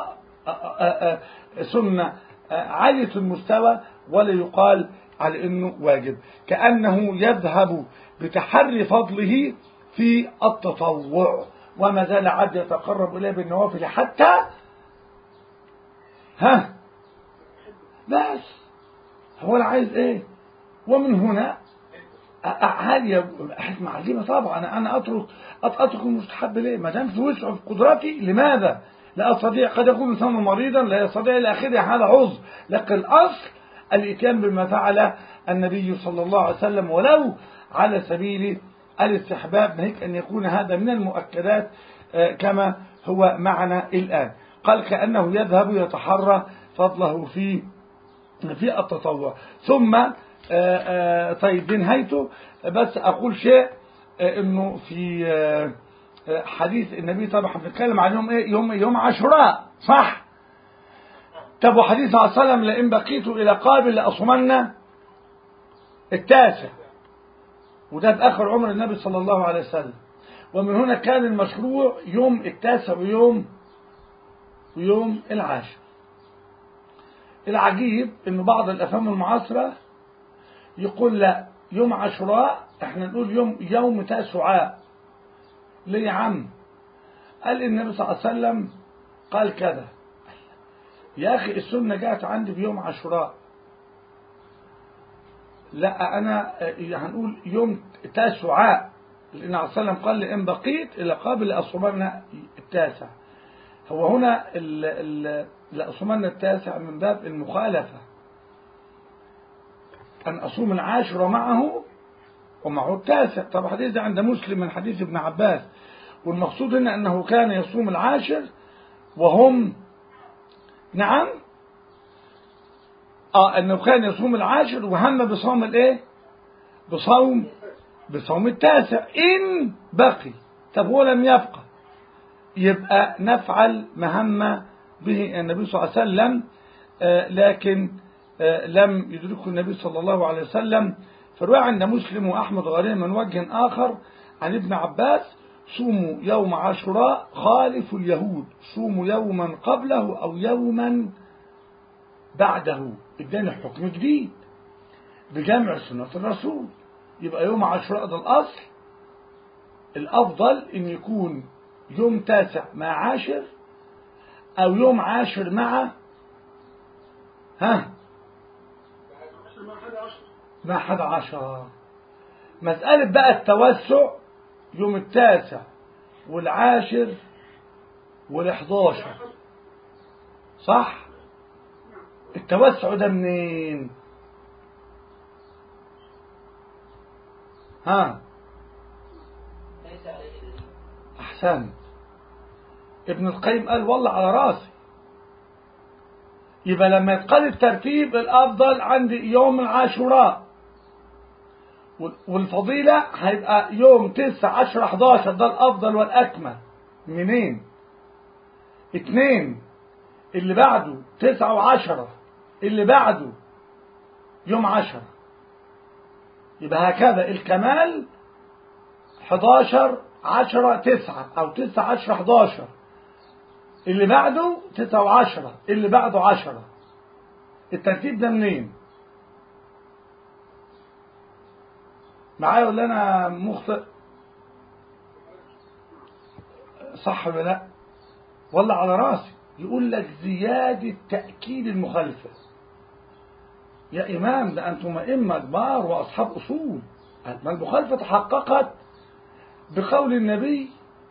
سنة عالية المستوى ولا يقال على انه واجب كأنه يذهب بتحري فضله في التطوع وما زال عبد يتقرب إليه بالنوافل حتى ها بس هو انا عايز ايه ومن هنا عالية حكمة عظيمة طبعا أنا أنا أترك أترك المستحب ليه؟ ما دام في وسع في قدرتي لماذا؟ لا أستطيع قد يكون إنسان مريضا لا يستطيع إلى آخره هذا عذر لكن الأصل الإتيان بما فعل النبي صلى الله عليه وسلم ولو على سبيل الاستحباب ناهيك أن يكون هذا من المؤكدات كما هو معنا الآن قال كأنه يذهب يتحرى فضله في في التطوع ثم آآ آآ طيب دي نهايته بس أقول شيء إنه في حديث النبي طبعا بنتكلم عن يوم إيه يوم يوم عاشوراء صح طب وحديث صلى الله عليه وسلم لئن بقيت إلى قابل لأصومن التاسع وده في آخر عمر النبي صلى الله عليه وسلم ومن هنا كان المشروع يوم التاسع ويوم ويوم العاشر العجيب ان بعض الافهام المعاصره يقول لا يوم عاشوراء احنا نقول يوم يوم تاسعاء ليه يا عم قال النبي صلى الله عليه وسلم قال كذا يا اخي السنه جاءت عندي بيوم عاشوراء لا انا هنقول يوم تاسعاء لان عليه وسلم قال لي ان بقيت الى قابل اصومن التاسع هو هنا لأصومن التاسع من باب المخالفة أن أصوم العاشر معه ومعه التاسع طبعا حديث ده عند مسلم من حديث ابن عباس والمقصود هنا أنه كان يصوم العاشر وهم نعم آه أنه كان يصوم العاشر وهم بصوم الإيه بصوم بصوم التاسع إن بقي طب هو لم يبقى يبقى نفعل مهمة به النبي صلى الله عليه وسلم آه لكن آه لم يدركه النبي صلى الله عليه وسلم فروى عند مسلم وأحمد وغيره من وجه آخر عن ابن عباس صوموا يوم عاشوراء خالف اليهود صوموا يوما قبله أو يوما بعده اداني حكم جديد بجمع سنة الرسول يبقى يوم عاشوراء ده الأصل الأفضل إن يكون يوم تاسع مع عاشر أو يوم عاشر مع ها مع حد عشر مسألة بقى التوسع يوم التاسع والعاشر والحداشر صح التوسع ده منين ها أحسنت ابن القيم قال والله على راسي يبقى لما يتقال الترتيب الأفضل عندي يوم العاشوراء والفضيلة هيبقى يوم تسعة عشرة حداشر ده الأفضل والأكمل منين اتنين اللي بعده تسعة وعشرة اللي بعده يوم عشرة يبقى هكذا الكمال حداشر عشرة تسعة أو تسعة عشرة حداشر اللي بعده تسعة وعشرة اللي بعده عشرة الترتيب ده منين معايا ولا انا مخطئ صح ولا لا ولا على راسي يقول لك زيادة تأكيد المخالفة يا إمام ده أنتم أئمة كبار وأصحاب أصول ما المخالفة تحققت بقول النبي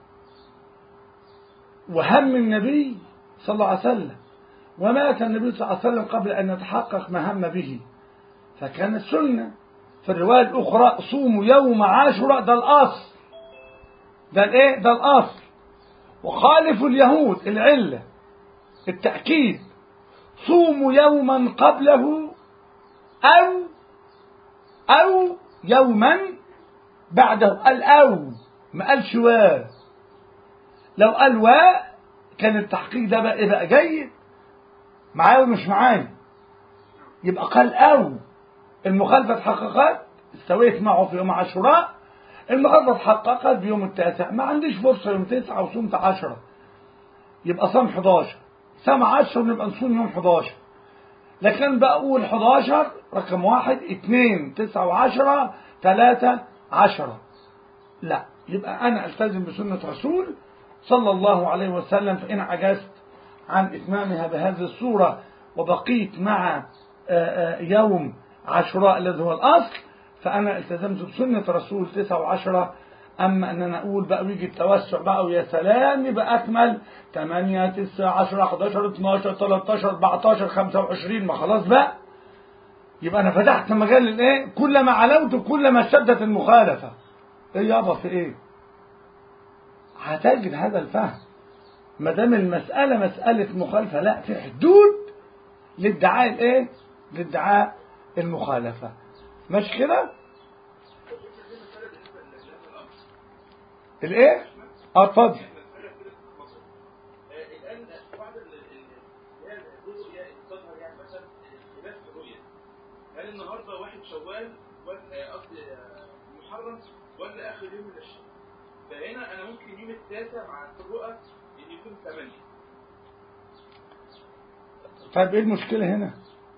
وهم النبي صلى الله عليه وسلم ومات النبي صلى الله عليه وسلم قبل أن يتحقق ما هم به فكانت سنة في الرواية الأخرى صوموا يوم عاشوراء ده الأصل ده الإيه؟ ده الأصل وخالفوا اليهود العلة التأكيد صوموا يوما قبله أو أو يوما بعده قال أو ما قالش وا لو قال وا كان التحقيق ده بقى بقى جيد معايا ومش معايا يبقى قال أو المخالفة اتحققت استويت معه في يوم عاشوراء المخالفة اتحققت بيوم التاسع ما عنديش فرصة يوم تسعة وصمت عشرة يبقى صام 11 صام 10 نبقى نصوم يوم 11 لكن بقول 11 رقم واحد اثنين تسعة وعشرة ثلاثة عشرة لا يبقى أنا ألتزم بسنة رسول صلى الله عليه وسلم فإن عجزت عن إتمامها بهذه الصورة وبقيت مع يوم عاشوراء الذي هو الأصل فأنا التزمت بسنة رسول تسعة وعشرة أما أن أنا أقول بقى ويجي التوسع بقى ويا سلام يبقى أكمل 8 9 10 11 12 13 14 25 ما خلاص بقى يبقى أنا فتحت مجال الإيه كلما علوت كلما اشتدت المخالفة إيه يابا في إيه هتجد هذا الفهم ما دام المسألة مسألة مخالفة لا في حدود لادعاء الإيه لادعاء المخالفة مش كده الايه اه اتفضل الان بعض الرؤيا تظهر يعني مثلا اختلاف في الرؤيه هل النهارده واحد شوال ولا قصدي محرم ولا اخر يوم من الشهر فهنا انا ممكن يوم التاسع مع الرؤى ان يكون ثمانيه طيب ايه المشكلة هنا؟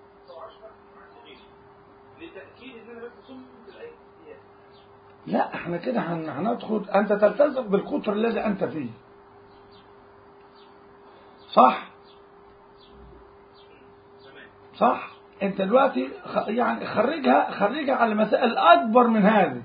لتاكيد ان انا بس صمت الايام لا احنا كده هن- هندخل انت تلتزم بالقطر الذي انت فيه صح تمام صح انت دلوقتي خ- يعني خرجها خرجها على مسائل اكبر من هذه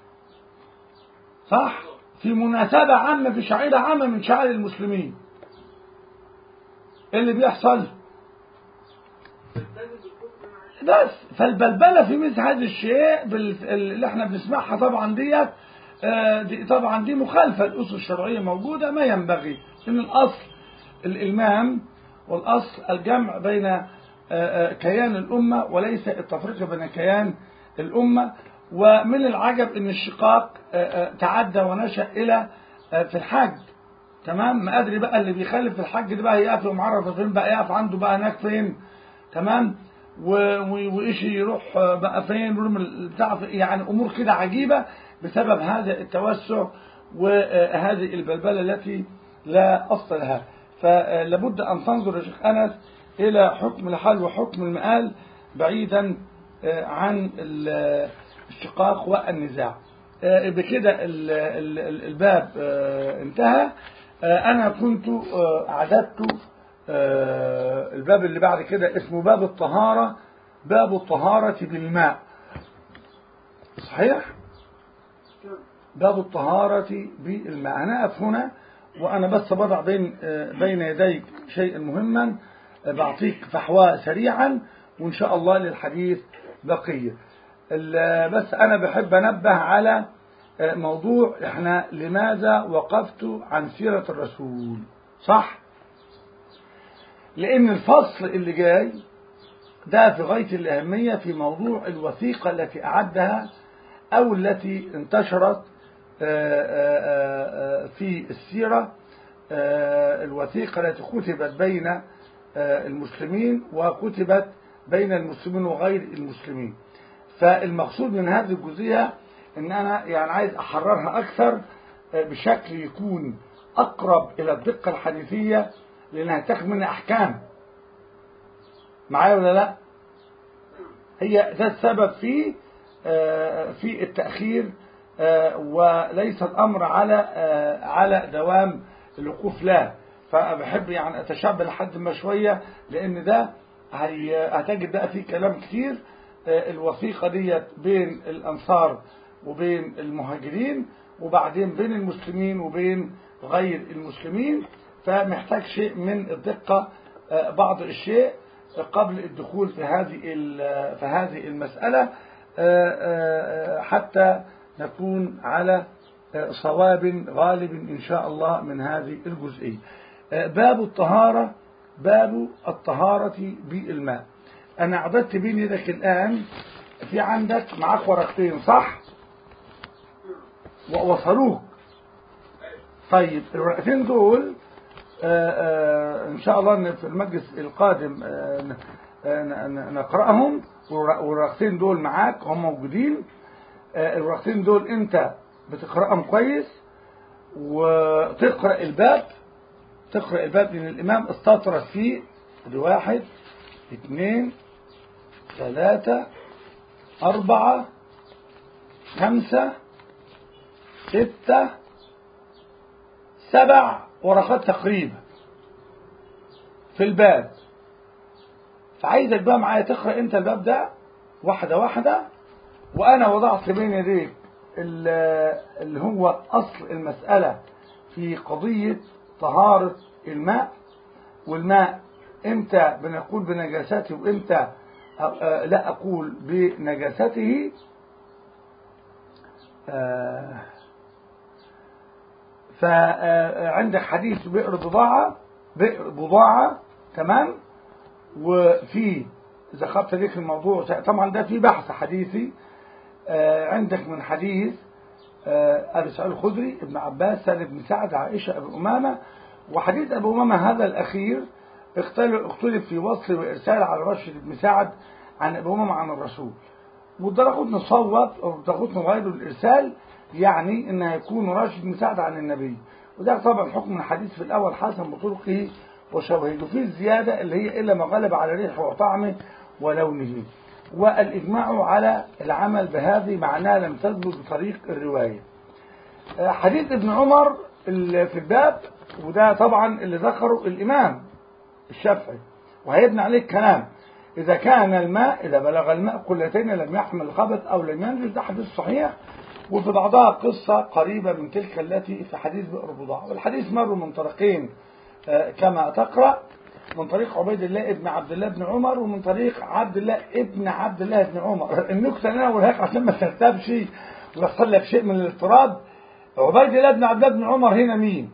صح في مناسبة عامة في شعيرة عامة من شعائر المسلمين ايه اللي بيحصل فالتزم بالكفر انا عايش بس فالبلبلة في مثل هذا الشيء بال- اللي احنا بنسمعها طبعا ديت آه، دي طبعا دي مخالفة الأسس الشرعية موجودة ما ينبغي إن الأصل الإلمام والأصل الجمع بين آه، آه، كيان الأمة وليس التفرقة بين كيان الأمة ومن العجب إن الشقاق آه، آه، تعدى ونشأ إلى آه، في الحج تمام ما أدري بقى اللي بيخالف في الحج ده بقى يقف يوم عرفة فين بقى يقف عنده بقى هناك فين تمام و- و- وايش يروح بقى فين يرمي البتاع في- يعني امور كده عجيبه بسبب هذا التوسع وهذه البلبله التي لا اصل لها فلابد ان تنظر يا شيخ انس الى حكم الحل وحكم المآل بعيدا عن ال- الشقاق والنزاع بكده ال- ال- ال- الباب انتهى انا كنت اعددت آه، الباب اللي بعد كده اسمه باب الطهارة باب الطهارة بالماء صحيح باب الطهارة بالماء أنا أقف هنا وأنا بس بضع بين آه، بين يديك شيئا مهما آه، بعطيك فحوى سريعا وإن شاء الله للحديث بقية ال- بس أنا بحب أنبه على آه، موضوع إحنا لماذا وقفت عن سيرة الرسول صح؟ لأن الفصل اللي جاي ده في غاية الأهمية في موضوع الوثيقة التي أعدها أو التي انتشرت آه، آه، آه، في السيرة آه، الوثيقة التي كتبت بين آه، المسلمين وكتبت بين المسلمين وغير المسلمين فالمقصود من هذه الجزئية ان انا يعني عايز احررها اكثر آه، بشكل يكون اقرب الى الدقة الحديثية لان هتاخد مني احكام معايا ولا لا هي ده السبب في آه، في التاخير آه، وليس الامر على آه، على دوام الوقوف لا فبحب يعني اتشبه لحد ما شويه لان ده هي- هتجد بقى فيه كلام كتير آه، الوثيقه ديت بين الانصار وبين المهاجرين وبعدين بين المسلمين وبين غير المسلمين فمحتاج شيء من الدقه آه، بعض الشيء قبل الدخول في هذه ال- في هذه المساله آه، آه، حتى نكون على آه، صواب غالب إن شاء الله من هذه الجزئية آه، باب الطهارة باب الطهارة بالماء أنا أعددت بين يدك الآن في عندك معاك ورقتين صح ووصلوك طيب الورقتين دول آه، آه، إن شاء الله إن في المجلس القادم آه، ن- آه، ن- ن- نقرأهم والورق- والورقتين دول معاك هم موجودين آه، الورقتين دول انت بتقرأهم كويس وتقرأ الباب تقرأ الباب لأن الإمام استطرد فيه دي واحد اثنين ثلاثة أربعة خمسة ستة سبع ورقات تقريبا في الباب فعايزك بقى معايا تقرأ انت الباب ده واحدة واحدة وأنا وضعت بين يديك ال- اللي هو أصل المسألة في قضية طهارة الماء والماء امتى بنقول بنجاسته وامتى أ- أ- لا أقول بنجاسته آه، فعندك حديث بئر بضاعة بئر بضاعة تمام وفي ذكرت لك الموضوع طبعا ده في بحث حديثي آه، عندك من حديث آه، أبي سعيد الخدري ابن عباس سالم بن سعد عائشة أبو أمامة وحديث أبو أمامة هذا الأخير اختل- اختلف في وصل وإرسال على رشد بن سعد عن أبو أمامة عن الرسول والدرقوت صوت أو الدرقوت غير الإرسال يعني إنه يكون راشد بن سعد عن النبي وده طبعا حكم الحديث في الأول حسن بطرقه وشواهده وفيه الزيادة اللي هي إلا ما غلب على ريحه وطعمه ولونه والإجماع على العمل بهذه معناه لم تثبت بطريق الرواية آه، حديث ابن عمر اللي في الباب وده طبعا اللي ذكره الإمام الشافعي وهيبني عليه الكلام إذا كان الماء إذا بلغ الماء قلتين لم يحمل الخبث أو لم ينجز ده حديث صحيح وفي بعضها قصة قريبة من تلك التي في حديث بئر بضاعة والحديث مر من طريقين آه، كما تقرأ من طريق عبيد الله ابن عبد الله بن عمر ومن طريق عبد الله ابن عبد الله بن عمر النكتة اللي أنا أقولها لك عشان ما ترتبش ويحصل لك شيء من الاضطراب عبيد الله بن عبد الله بن عمر هنا مين؟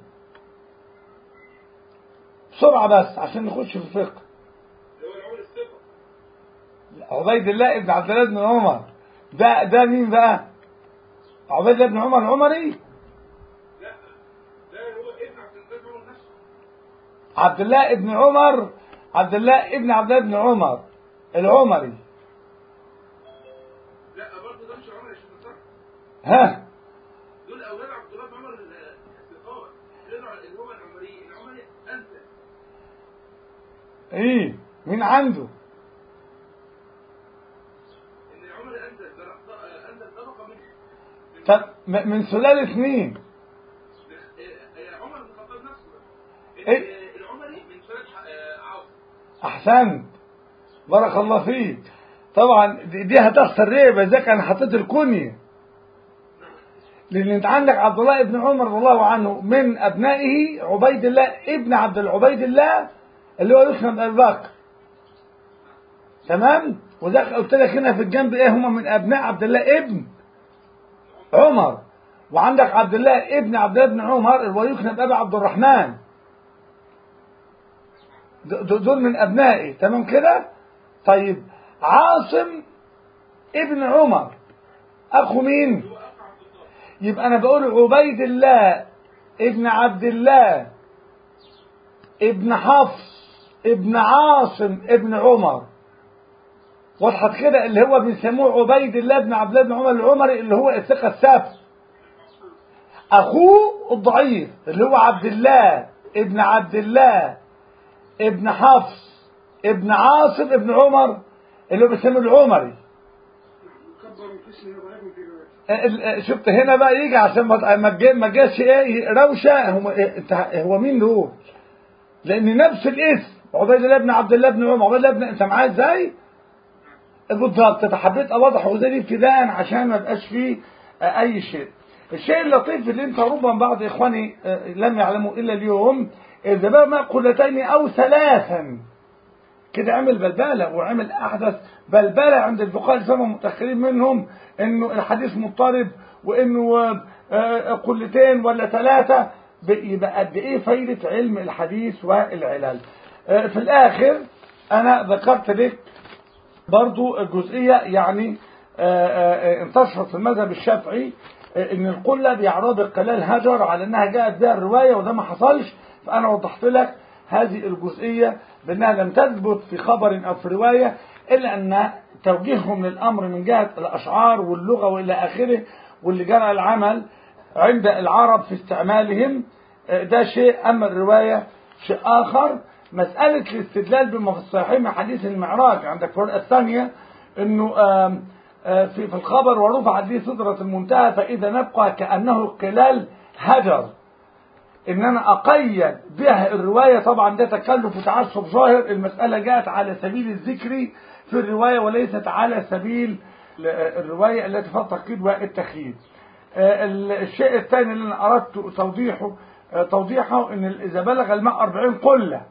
بسرعة بس عشان نخش في الفقه اللي هو العمر الثقة عبيد الله ابن عبد الله بن عمر ده ده مين بقى؟ عبيد الله بن عمر العمري لا ده هو ابن عبد الله بن عمر نفسه عبد الله ابن عمر عبد الله ابن عبد الله بن عمر العمري لا برضه ده مش عمر يا شيخ نصر ها دول اولاد عبد الله بن عمر الثقات اللي هو العمري العمري انت ايه مين عنده ان العمري انت انت طبقه منه من- طب م- من سلالة مين آه، عمر بن الخطاب نفسه إيه؟ آه، العمري من سنة آه، عاصم احسنت بارك الله فيك طبعا دي دي هتخسر ريبة ازاي انا حطيت الكنية لان انت عندك عبد الله ابن عمر رضي الله عنه من ابنائه عبيد الله ابن عبد العبيد الله اللي هو يسمى ابي بكر تمام وده قلت لك هنا في الجنب ايه هم من ابناء عبد الله ابن عمر وعندك عبد الله ابن عبد الله بن عمر اللي هو يكنى بابي عبد الرحمن د- د- دول من ابنائي تمام كده طيب عاصم ابن عمر اخو مين هو اخ عبد الله يبقى انا بقول عبيد الله ابن عبد الله ابن حفص ابن عاصم ابن عمر وضحت كده اللي هو بيسموه عبيد الله بن عبد الله بن عمر العمري اللي هو الثقة الثابت اخوه الضعيف اللي هو عبد الله ابن عبد الله ابن حفص ابن عاصم ابن عمر اللي هو بيسموه العمري كبر في اسمه وضعيف في روايته ال- ال- شفت هنا بقى يجي عشان ما ما تجي- ما جاش ايه روشه هم إيه انت هو مين دول؟ لان نفس الاسم عبيد الله بن عبد الله بن عمر عبيد الله بن انت معايا ازاي؟ بالضبط انت حبيت اوضح وزي دي ابتداء عشان ما يبقاش فيه آه، اي شيء. الشيء اللطيف اللي انت ربما بعض اخواني آه، لم يعلموا الا اليوم اذا بقى ما قلتين او ثلاثا كده عمل بلبله وعمل احدث بلبله عند الفقهاء اللي سموا متاخرين منهم انه الحديث مضطرب وانه آه، قلتين ولا ثلاثه ب- يبقى قد ايه فايده علم الحديث والعلل آه، في الاخر انا ذكرت لك برضو الجزئيه يعني آه، آه، انتشرت في المذهب الشافعي آه، ان القله بيعرض القلال هجر على انها جاءت بها الروايه وده ما حصلش فانا وضحت لك هذه الجزئيه بانها لم تثبت في خبر او في روايه الا ان توجيههم للامر من جهه الاشعار واللغه والى اخره واللي جرى العمل عند العرب في استعمالهم آه، ده شيء اما الروايه شيء اخر مساله الاستدلال بما في الصحيحين من حديث المعراج عندك الفرقه الثانيه انه آم، آه، في في الخبر ورفعت به سدرة المنتهى فإذا نبقى كأنه قلال هجر إن أنا أقيد بها الرواية طبعا ده تكلف وتعسف ظاهر المسألة جاءت على سبيل الذكر في الرواية وليست على سبيل ل- الرواية التي فيها التقييد والتخييد آه، ال- الشيء الثاني اللي أنا أردت توضيحه آه، توضيحه إن إذا بلغ الماء 40 قلة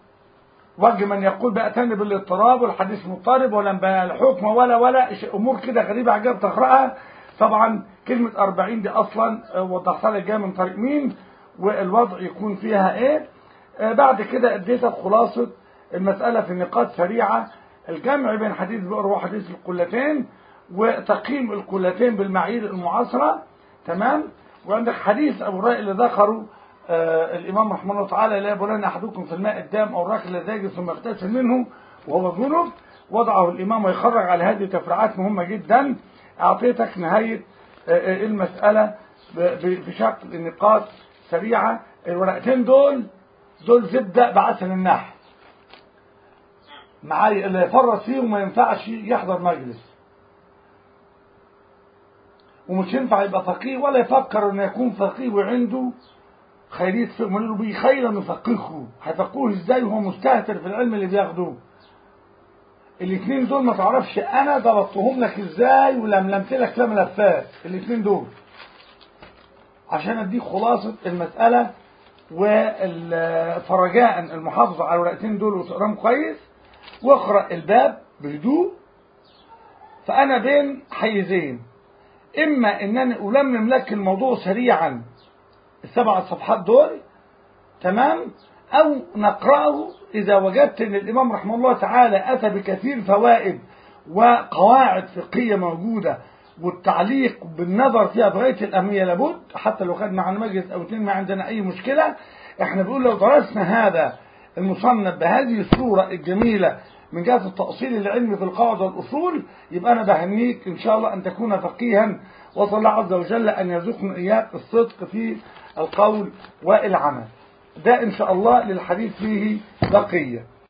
وجه من يقول بأتني بالاضطراب والحديث مضطرب ولم بيان الحكم ولا ولا ش- امور كده غريبه عجب تقراها طبعا كلمه 40 دي اصلا آه، وضحتها لك جايه من طريق مين والوضع يكون فيها ايه آه، بعد كده اديتك خلاصه المساله في نقاط سريعه الجمع بين حديث البئر وحديث القلتين وتقييم القلتين بالمعايير المعاصره تمام وعندك حديث ابو الرائع اللي ذكره آه الامام رحمه الله تعالى لا يبولن احدكم في الماء الدام او الراكل الذي ثم يغتسل منه وهو جنب وضعه الامام ويخرج على هذه تفريعات مهمه جدا اعطيتك نهايه آه آه، المساله ب- ب- في شكل نقاط سريعه الورقتين دول دول زبده بعسل النحل معايا اللي يفرط فيهم ما ينفعش يحضر مجلس ومش ينفع يبقى فقيه ولا يفكر انه يكون فقيه وعنده خيرية فقه من له بيه خيرا يفقهه هيفقهوه ازاي وهو مستهتر في العلم اللي بياخدوه الاثنين دول ما تعرفش انا ضبطتهم لك ازاي ولملمت لك لا ملفات الاثنين دول عشان اديك خلاصة المسألة وفرجاء المحافظة على الورقتين دول وتقراهم كويس واقرأ الباب بهدوء فأنا بين حيزين إما إنني ألمم لك الموضوع سريعا السبع صفحات دول تمام أو نقرأه إذا وجدت أن الإمام رحمه الله تعالى أتى بكثير فوائد وقواعد فقهية موجودة والتعليق بالنظر فيها بغاية الأهمية لابد حتى لو خد معنا مجلس أو اتنين ما عندنا أي مشكلة احنا بنقول لو درسنا هذا المصنف بهذه الصورة الجميلة من جهة التأصيل العلمي في القواعد والأصول يبقى أنا بهنيك إن شاء الله أن تكون فقيها وصلى الله عز وجل أن يرزقنا إياك الصدق في القول والعمل ده إن شاء الله للحديث فيه بقية